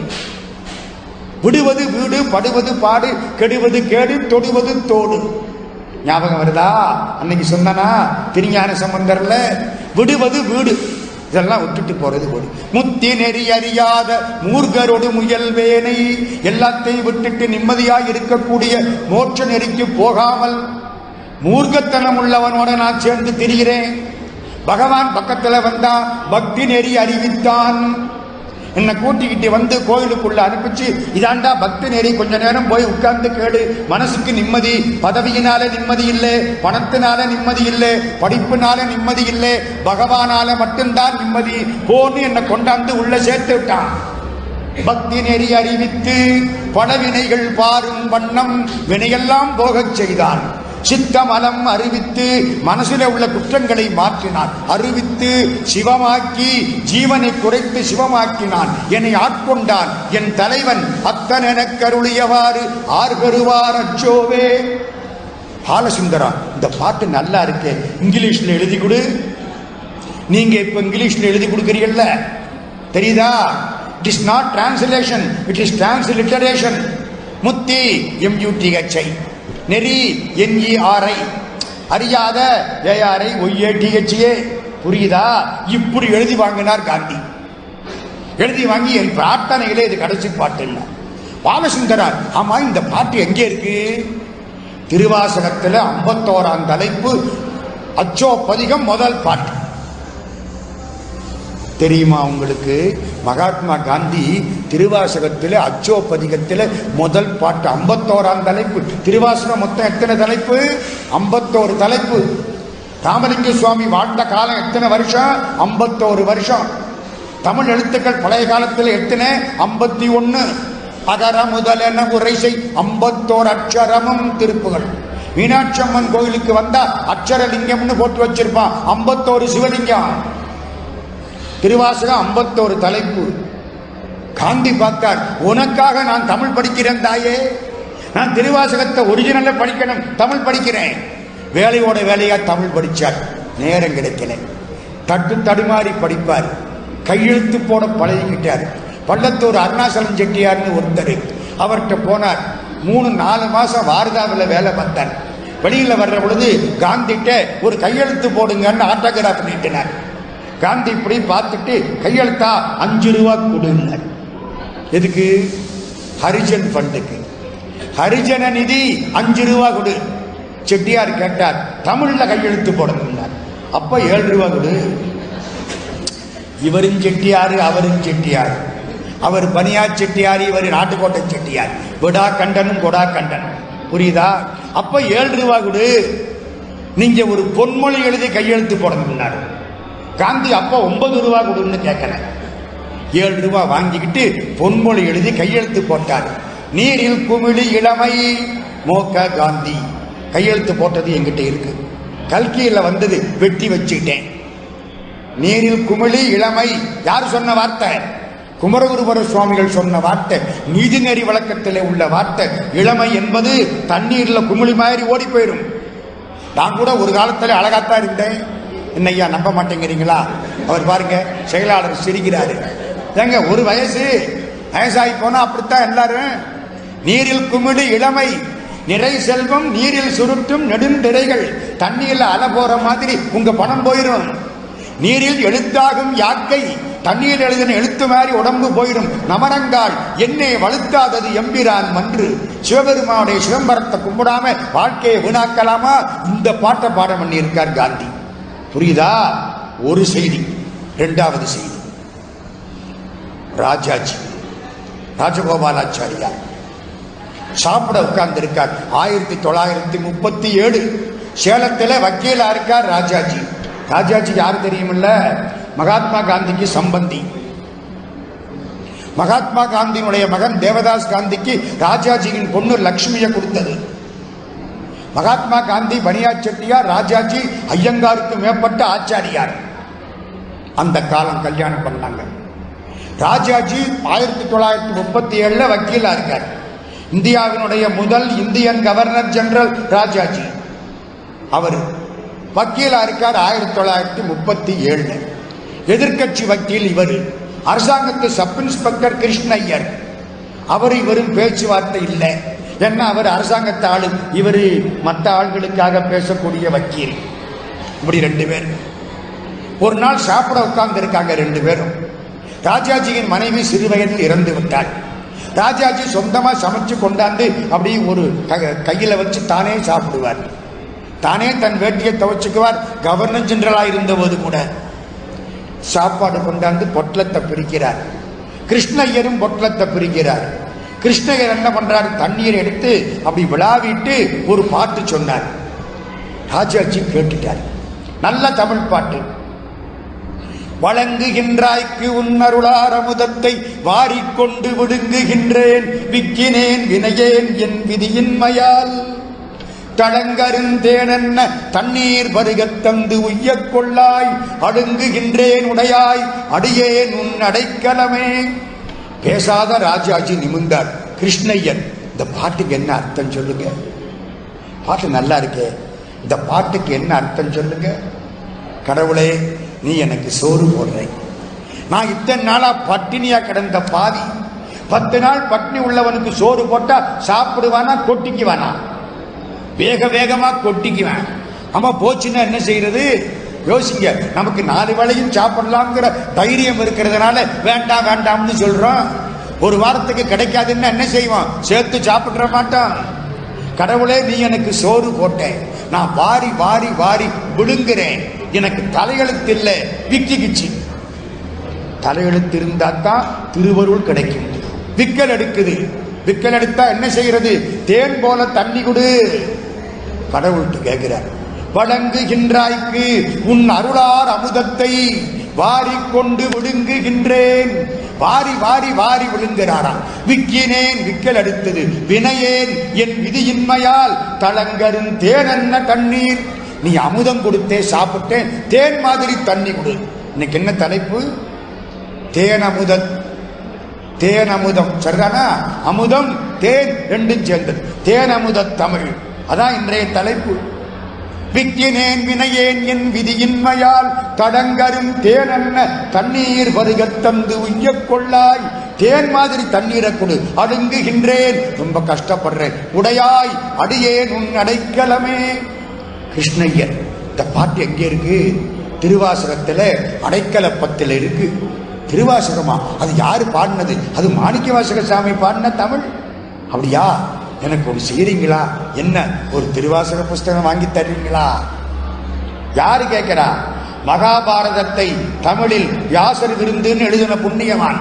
விடுவது வீடு படுவது பாடு கெடுவது கேடு தொடுவது தோடு ஞாபகம் வருதா அன்னைக்கு சொன்னனா திருஞான சம்பந்தர்ல விடுவது வீடு இதெல்லாம் விட்டுட்டு போறது வீடு முத்தி நெறி அறியாத மூர்கரோடு முயல்வேனை எல்லாத்தையும் விட்டுட்டு நிம்மதியாக இருக்கக்கூடிய மோட்ச நெறிக்கு போகாமல் மூர்க்கத்தனம் உள்ளவனோட நான் சேர்ந்து திரிகிறேன் பகவான் பக்கத்துல வந்தா பக்தி நெறி அறிவித்தான் என்னை கூட்டிக்கிட்டு வந்து கோயிலுக்குள்ள அனுப்பிச்சு இதாண்டா பக்தி நெறி கொஞ்ச நேரம் போய் உட்கார்ந்து கேடு மனசுக்கு நிம்மதி பதவியினால நிம்மதி இல்லை பணத்தினால நிம்மதி இல்லை படிப்புனால நிம்மதி இல்லை பகவானால மட்டும்தான் நிம்மதி போன்னு என்னை கொண்டாந்து உள்ள சேர்த்து விட்டான் பக்தி நெறி அறிவித்து படவினைகள் பாரும் வண்ணம் வினையெல்லாம் போகச் செய்தான் சித்தமலம் அறிவித்து மனசில் உள்ள குற்றங்களை மாற்றினான் அறிவித்து சிவமாக்கி ஜீவனை குறைத்து சிவமாக்கினான் என்னை ஆட்கொண்டான் என் தலைவன் அத்தன் எனக் கருளியவாறு ஆர்கருவார் அச்சோவே பாலசுந்தரா இந்த பாட்டு நல்லா இருக்கு இங்கிலீஷ்ல எழுதி கொடு நீங்க இப்ப இங்கிலீஷ்ல எழுதி கொடுக்குறீங்கல்ல தெரியுதா it is not translation it is transliteration முத்தி எம்யூடிஹெச்ஐ நெறி என்இஆர்ஐ அறியாத ஏஆரை ஒய்ஏ டிஹெச்ஏ புரியுதா இப்படி எழுதி வாங்கினார் காந்தி எழுதி வாங்கி என் பிரார்த்தனையிலே இது கடைசி பாட்டுன்னா பாலசுந்தரார் ஆமா இந்த பாட்டு எங்கே இருக்கு திருவாசகத்துல ஐம்பத்தோராம் தலைப்பு அச்சோ பதிகம் முதல் பாட்டு தெரியுமா உங்களுக்கு மகாத்மா காந்தி திருவாசகத்தில் அச்சோ பதிகத்தில் முதல் பாட்டு ஐம்பத்தோராம் தலைப்பு திருவாசகம் மொத்தம் எத்தனை தலைப்பு ஐம்பத்தோரு தலைப்பு ராமலிங்க சுவாமி வாழ்ந்த காலம் எத்தனை வருஷம் ஐம்பத்தோரு வருஷம் தமிழ் எழுத்துக்கள் பழைய காலத்தில் எத்தனை ஐம்பத்தி ஒன்று அகர முதலென உரைசை ஐம்பத்தோரு அக்ஷரமும் திருப்புகள் மீனாட்சி அம்மன் கோயிலுக்கு வந்தா அக்ஷரலிங்கம்னு போட்டு வச்சிருப்பான் ஐம்பத்தோரு சிவலிங்கம் திருவாசகம் ஐம்பத்தோரு தலைப்பு காந்தி பார்த்தார் உனக்காக நான் தமிழ் படிக்கிறேன் தாயே நான் திருவாசகத்தை ஒரிஜினல்ல படிக்கணும் தமிழ் படிக்கிறேன் வேலையோட வேலையா தமிழ் படிச்சார் நேரம் கிடைக்கல தட்டு தடுமாறி படிப்பார் கையெழுத்து போட பழகிக்கிட்டார் பள்ளத்தூர் அருணாசலம் செட்டியார்னு ஒருத்தர் அவர்கிட்ட போனார் மூணு நாலு மாசம் வாரதாவில் வேலை பார்த்தார் வெளியில வர்ற பொழுது காந்திட்ட ஒரு கையெழுத்து போடுங்கன்னு ஆட்டோகிராஃப் நீட்டினார் காந்தி இப்படி பார்த்துட்டு கையெழுத்தா அஞ்சு ரூபா கொடுங்க எதுக்கு ஹரிஜன் ஃபண்டுக்கு ஹரிஜன நிதி அஞ்சு ரூபா கொடு செட்டியார் கேட்டார் தமிழ்ல கையெழுத்து போடணும்னார் அப்ப ஏழு ரூபா கொடு இவரும் செட்டியாரு அவரும் செட்டியார் அவர் பனியா செட்டியார் இவர் நாட்டுக்கோட்டை செட்டியார் விடா கண்டனும் கொடா கண்டனும் புரியுதா அப்ப ஏழு ரூபா கொடு நீங்க ஒரு பொன்மொழி எழுதி கையெழுத்து போடணும்னாரு காந்தி அப்ப ஒன்பது ரூபா கொடுன்னு கேட்கல ஏழு ரூபா வாங்கிக்கிட்டு பொன்மொழி எழுதி கையெழுத்து போட்டார் நீரில் குமிழி இளமை மோக காந்தி கையெழுத்து போட்டது என்கிட்ட இருக்கு கல்கியில வந்தது வெட்டி வச்சுக்கிட்டேன் நீரில் குமிழி இளமை யார் சொன்ன வார்த்தை குமரகுருபர சுவாமிகள் சொன்ன வார்த்தை நீதிநெறி வழக்கத்திலே உள்ள வார்த்தை இளமை என்பது தண்ணீர்ல குமிழி மாதிரி ஓடி போயிடும் நான் கூட ஒரு காலத்துல அழகாத்தான் இருந்தேன் என்னய்யா நம்ப மாட்டேங்கிறீங்களா அவர் பாருங்க செயலாளர் சிரிக்கிறாரு ஏங்க ஒரு வயசு வயசாகி போனா அப்படித்தான் எல்லாரும் நீரில் குமிழி இளமை நிறை செல்வம் நீரில் சுருட்டும் நெடுந்திரைகள் தண்ணீர்ல அலை போற மாதிரி உங்க பணம் போயிடும் நீரில் எழுத்தாகும் யாக்கை தண்ணீர் எழுதின எழுத்து மாதிரி உடம்பு போயிடும் நமரங்கால் என்னை வலுத்தாதது எம்பிரான் மன்று சிவபெருமானுடைய சிதம்பரத்தை கும்பிடாம வாழ்க்கையை வீணாக்கலாமா இந்த பாட்டை பாடம் பண்ணி இருக்கார் காந்தி புரியுதா ஒரு செய்தி இரண்டாவது செய்தி ராஜாஜி ராஜகோபாலாச்சாரியார் சாப்பிட உட்கார்ந்து இருக்கார் ஆயிரத்தி தொள்ளாயிரத்தி முப்பத்தி ஏழு சேலத்தில் வக்கீலா இருக்கார் ராஜாஜி ராஜாஜி யார் தெரியுமில்ல மகாத்மா காந்திக்கு சம்பந்தி மகாத்மா காந்தியினுடைய மகன் தேவதாஸ் காந்திக்கு ராஜாஜியின் பொண்ணு லக்ஷ்மியை கொடுத்தது மகாத்மா காந்தி பனியா செட்டியார் ராஜாஜி ஐயங்காருக்கு மேற்பட்ட ஆச்சாரியார் அந்த காலம் கல்யாணம் பண்ணாங்க ராஜாஜி ஆயிரத்தி தொள்ளாயிரத்தி முப்பத்தி ஏழுல வக்கீலா இருக்கார் இந்தியாவினுடைய முதல் இந்தியன் கவர்னர் ஜெனரல் ராஜாஜி அவர் வக்கீலா இருக்கார் ஆயிரத்தி தொள்ளாயிரத்தி முப்பத்தி ஏழுல எதிர்க்கட்சி வக்கீல் இவர் அரசாங்கத்து சப் இன்ஸ்பெக்டர் கிருஷ்ணய்யர் அவர் இவரும் பேச்சுவார்த்தை இல்லை ஏன்னா அவர் அரசாங்கத்து ஆளு இவர் மற்ற ஆள்களுக்காக பேசக்கூடிய வக்கீல் இப்படி ரெண்டு பேர் ஒரு நாள் சாப்பிட உட்கார்ந்து இருக்காங்க ரெண்டு பேரும் ராஜாஜியின் மனைவி சிறு வயதில் இறந்து விட்டாள் ராஜாஜி சொந்தமா சமைச்சு கொண்டாந்து அப்படி ஒரு க- கையில வச்சு தானே சாப்பிடுவார் தானே தன் வேட்டியை துவைச்சுக்குவார் கவர்னர் ஜெனரலா இருந்தபோது கூட சாப்பாடு கொண்டாந்து பொட்டலத்தை பிரிக்கிறார் கிருஷ்ணய்யரும் பொட்டலத்தை பிரிக்கிறார் கிருஷ்ணய்யர் என்ன பண்றாரு தண்ணீர் எடுத்து அப்படி விழாவிட்டு ஒரு பாட்டு சொன்னார் ராஜாஜி கேட்டுட்டார் நல்ல தமிழ் பாட்டு வழங்குகின்றாய்க்கு உன்னருளார் அமுதத்தை வாரிக்கொண்டு விடுங்குகின்றேன் விக்கினேன் வினையேன் என் விதியின்மையால் தடங்கருந்தேனென்ன தண்ணீர் பருகத் தந்து உய்யக் கொள்ளாய் அடுங்குகின்றேன் உடையாய் அடியேன் உன் அடைக்கலமே பேசாத ராஜாஜி நிமிர்ந்தார் கிருஷ்ணய்யன் இந்த பாட்டுக்கு என்ன அர்த்தம் சொல்லுங்க பாட்டு நல்லா இருக்கே இந்த பாட்டுக்கு என்ன அர்த்தம் சொல்லுங்க கடவுளே நீ எனக்கு சோறு போடுற நான் இத்தனை நாளா பட்டினியா கிடந்த பாவி பத்து நாள் பட்டினி உள்ளவனுக்கு சோறு போட்டா சாப்பிடுவானா கொட்டிக்குவானா வேக வேகமா கொட்டிக்குவேன் ஆமா போச்சுன்னா என்ன செய்யறது யோசிங்க நமக்கு நாலு வேளையும் சாப்பிடலாம்ங்கிற தைரியம் இருக்கிறதுனால வேண்டாம் வேண்டாம்னு சொல்றோம் ஒரு வாரத்துக்கு கிடைக்காதுன்னா என்ன செய்வோம் சேர்த்து சாப்பிட மாட்டோம் கடவுளே நீ எனக்கு சோறு போட்டேன் நான் வாரி வாரி வாரி விழுங்குறேன் எனக்கு தலையெழுத்து இல்லை விக்கி கிச்சி தலையெழுத்து இருந்தா தான் திருவருள் கிடைக்கும் விக்கல் எடுக்குது விக்கல் எடுத்தா என்ன செய்யறது தேன் போல தண்ணி கொடு கடவுள்கிட்ட கேட்கிறார் வழங்குகின்றாய்க்கு உன் அருளார் அமுதத்தை வாரிக்கொண்டு விழுங்குகின்றேன் வாரி வாரி வாரி விழுங்குகிறாராம் விக்கினேன் விக்கல் அடுத்தது வினையேன் என் விதியின்மையால் தளங்கரும் தேனென்ன தண்ணீர் நீ அமுதம் கொடுத்தே சாப்பிட்டேன் தேன் மாதிரி தண்ணி கொடு இன்னைக்கு என்ன தலைப்பு தேன் அமுதம் தேன் அமுதம் சரிதானா அமுதம் தேன் ரெண்டும் சேர்ந்தது தேன் அமுத தமிழ் அதான் இன்றைய தலைப்பு விக்கினேன் வினையேன் என் விதியின்மையால் தடங்கரும் தேனென்ன தண்ணீர் வருகத் தந்து உய்யக் கொள்ளாய் தேன் மாதிரி தண்ணீரை கொடு அடுங்குகின்றேன் ரொம்ப கஷ்டப்படுறேன் உடையாய் அடியேன் உன் அடைக்கலமே கிருஷ்ணய்யர் இந்த பாட்டு எங்கே இருக்கு திருவாசகத்துல அடைக்கலப்பத்தில் இருக்கு திருவாசகமா அது யாரு பாடினது அது மாணிக்க வாசக சாமி பாடின தமிழ் அப்படியா எனக்கு ஒரு செய்றீங்களா என்ன ஒரு திருவாசக புஸ்தகம் வாங்கி தர்றீங்களா யாரு கேட்கிறா மகாபாரதத்தை தமிழில் வியாசர் விருந்துன்னு எழுதின புண்ணியவான்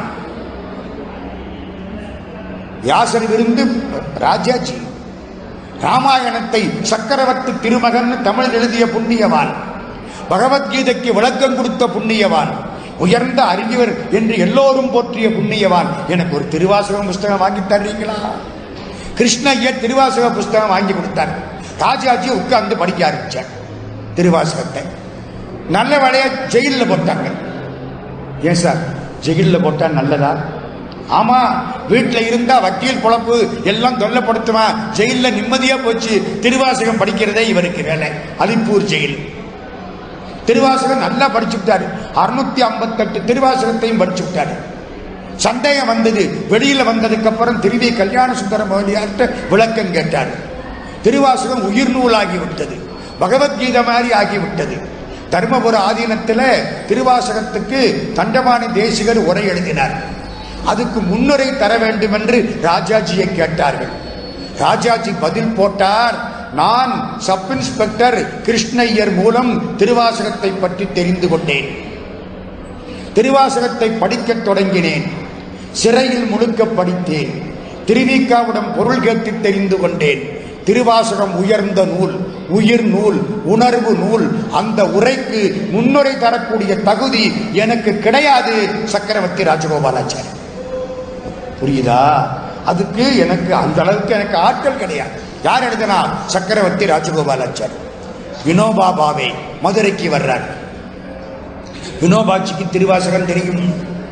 வியாசர் விருந்து ராஜாஜி ராமாயணத்தை சக்கரவர்த்தி திருமகன் தமிழில் எழுதிய புண்ணியவான் பகவத்கீதைக்கு விளக்கம் கொடுத்த புண்ணியவான் உயர்ந்த அறிஞர் என்று எல்லோரும் போற்றிய புண்ணியவான் எனக்கு ஒரு திருவாசக புஸ்தகம் வாங்கி தர்றீங்களா கிருஷ்ணய்யர் திருவாசக புஸ்தகம் வாங்கி கொடுத்தார் ராஜாஜி உட்கார்ந்து படிக்க ஆரம்பிச்சார் திருவாசகத்தை நல்ல வேலையா ஜெயிலில் போட்டாங்க ஏன் சார் ஜெயிலில் போட்டா நல்லதா ஆமா வீட்டில் இருந்தா வக்கீல் பொழப்பு எல்லாம் தொல்லப்படுத்துவான் ஜெயில்ல நிம்மதியா போச்சு திருவாசகம் படிக்கிறதே இவருக்கு வேலை அலிப்பூர் ஜெயில் திருவாசகம் நல்லா படிச்சு விட்டாரு அறுநூத்தி ஐம்பத்தெட்டு திருவாசகத்தையும் படிச்சு விட்டாரு சந்தேகம் வந்தது வெளியில வந்ததுக்கு அப்புறம் திருவி கல்யாண சுந்தர மோதியார்ட்ட விளக்கம் கேட்டார் திருவாசகம் உயிர் நூலாகி விட்டது பகவத்கீதை மாதிரி ஆகிவிட்டது தர்மபுர ஆதீனத்தில் திருவாசகத்துக்கு தண்டபாணி தேசிகர் உரை எழுதினார் அதுக்கு முன்னுரை தர வேண்டும் என்று ராஜாஜியை கேட்டார்கள் ராஜாஜி பதில் போட்டார் நான் சப் இன்ஸ்பெக்டர் கிருஷ்ணய்யர் மூலம் திருவாசகத்தை பற்றி தெரிந்து கொண்டேன் திருவாசகத்தை படிக்கத் தொடங்கினேன் சிறையில் முழுக்க படித்தேன் திருவிக்காவிடம் பொருள் கேட்டு தெரிந்து கொண்டேன் திருவாசகம் உயர்ந்த நூல் உயிர் நூல் உணர்வு நூல் அந்த உரைக்கு முன்னுரை தரக்கூடிய தகுதி எனக்கு கிடையாது சக்கரவர்த்தி ராஜகோபாலாச்சாரி புரியுதா அதுக்கு எனக்கு அந்த அளவுக்கு எனக்கு ஆட்கள் கிடையாது யார் எழுதினா சக்கரவர்த்தி ராஜகோபாலாச்சாரி வினோபா பாவே மதுரைக்கு வர்றார் வினோபாட்சிக்கு திருவாசகம் தெரியும்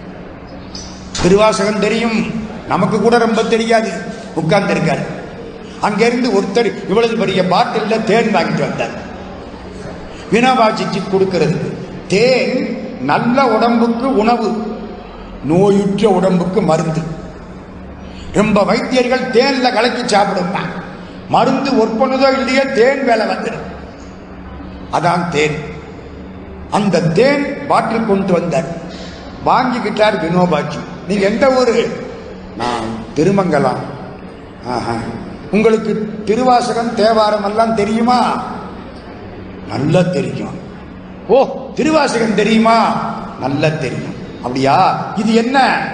திருவாசகம் தெரியும் நமக்கு கூட ரொம்ப தெரியாது உட்கார்ந்து இருக்காரு அங்கிருந்து ஒருத்தர் இவ்வளவு பெரிய பாட்டில்ல தேன் வாங்கிட்டு வந்தார் வினோபாட்சிக்கு கொடுக்கிறது தேன் நல்ல உடம்புக்கு உணவு நோயுற்ற உடம்புக்கு மருந்து ரொம்ப வைத்தியர்கள் தேன்ல கலக்கி சாப்பிடுவாங்க மருந்து ஒற்பனுதோ இல்லையோ தேன் வேலை வந்துடும் அதான் தேன் அந்த தேன் பாட்டில் கொண்டு வந்தார் வாங்கிக்கிட்டார் வினோபாஜி நீங்க எந்த ஊரு நான் திருமங்கலம் ஆஹா. உங்களுக்கு திருவாசகம் தேவாரம் எல்லாம் தெரியுமா நல்லா தெரியும் ஓ திருவாசகம் தெரியுமா நல்லா தெரியும் அப்படியா இது என்ன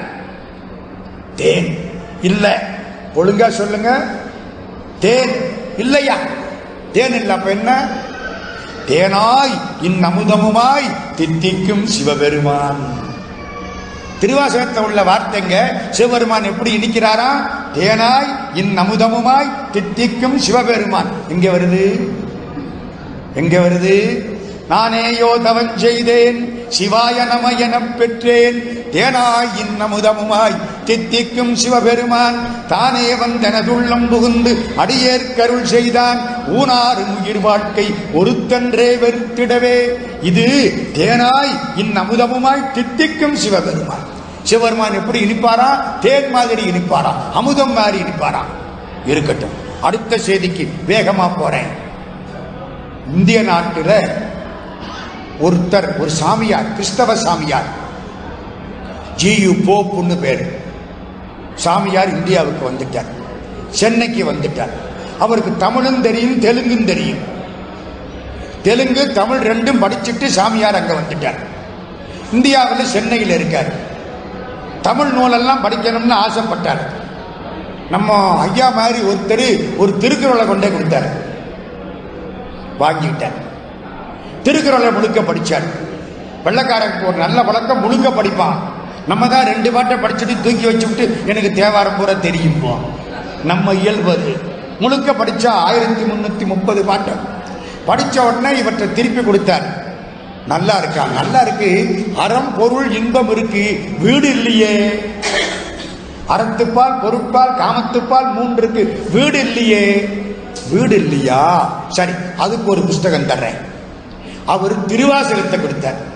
தேன் இல்ல ஒழுங்கா சொல்லுங்க தேன் இல்லையா தேன் இல்ல அப்ப என்ன தேனாய் இன்னமுதமுமாய் தித்திக்கும் சிவபெருமான் திருவாசகத்தில் உள்ள வார்த்தைங்க சிவபெருமான் எப்படி இனிக்கிறாரா தேனாய் இன்னமுதமுமாய் தித்திக்கும் சிவபெருமான் எங்க வருது எங்க வருது நானேயோ தவன் செய்தேன் சிவாய நம எனப் பெற்றேன் தேனாய் இன்னமுதமுமாய் தித்திக்கும் சிவபெருமான் தானே வந்தனதுள்ளம் புகுந்து அடியேற்கருள் செய்தான் ஊனாரும் உயிர் வாழ்க்கை ஒருத்தன்றே வெறுத்திடவே இது தேனாய் இன்னமுதமுமாய் தித்திக்கும் சிவபெருமான் சிவபெருமான் எப்படி இனிப்பாரா தேன் மாதிரி இனிப்பாரா அமுதம் மாதிரி இனிப்பாரா இருக்கட்டும் அடுத்த செய்திக்கு வேகமா போறேன் இந்திய நாட்டில் ஒருத்தர் ஒரு சாமியார் கிறிஸ்தவ சாமியார் ஜியு போப்புன்னு பேர் சாமியார் இந்தியாவுக்கு வந்துட்டார் சென்னைக்கு வந்துட்டார் அவருக்கு தமிழும் தெரியும் தெலுங்கும் தெரியும் தெலுங்கு தமிழ் ரெண்டும் படிச்சுட்டு சாமியார் அங்க வந்துட்டார் இந்தியாவில் சென்னையில் இருக்கார் தமிழ் நூலெல்லாம் படிக்கணும்னு ஆசைப்பட்டார் நம்ம ஐயா மாதிரி ஒருத்தர் ஒரு திருக்குறளை கொண்டே கொடுத்தார் வாங்கிக்கிட்டார் திருக்குறளை முழுக்க படிச்சார் வெள்ளக்காரனுக்கு ஒரு நல்ல பழக்கம் முழுக்க படிப்பான் நம்ம தான் ரெண்டு பாட்டை படிச்சுட்டு தூக்கி வச்சுவிட்டு எனக்கு தேவாரம் பூரா தெரியும் நம்ம இயல்பது முழுக்க படிச்சா ஆயிரத்தி முன்னூத்தி முப்பது பாட்டு படிச்ச உடனே இவற்றை திருப்பி கொடுத்தார் நல்லா இருக்கா நல்லா இருக்கு அறம் பொருள் இன்பம் இருக்கு வீடு இல்லையே அறத்துப்பால் பொருட்பால் காமத்துப்பால் மூன்று இருக்கு வீடு இல்லையே வீடு இல்லையா சரி அதுக்கு ஒரு புஸ்தகம் தர்றேன் அவர் திருவாசகத்தை கொடுத்தார்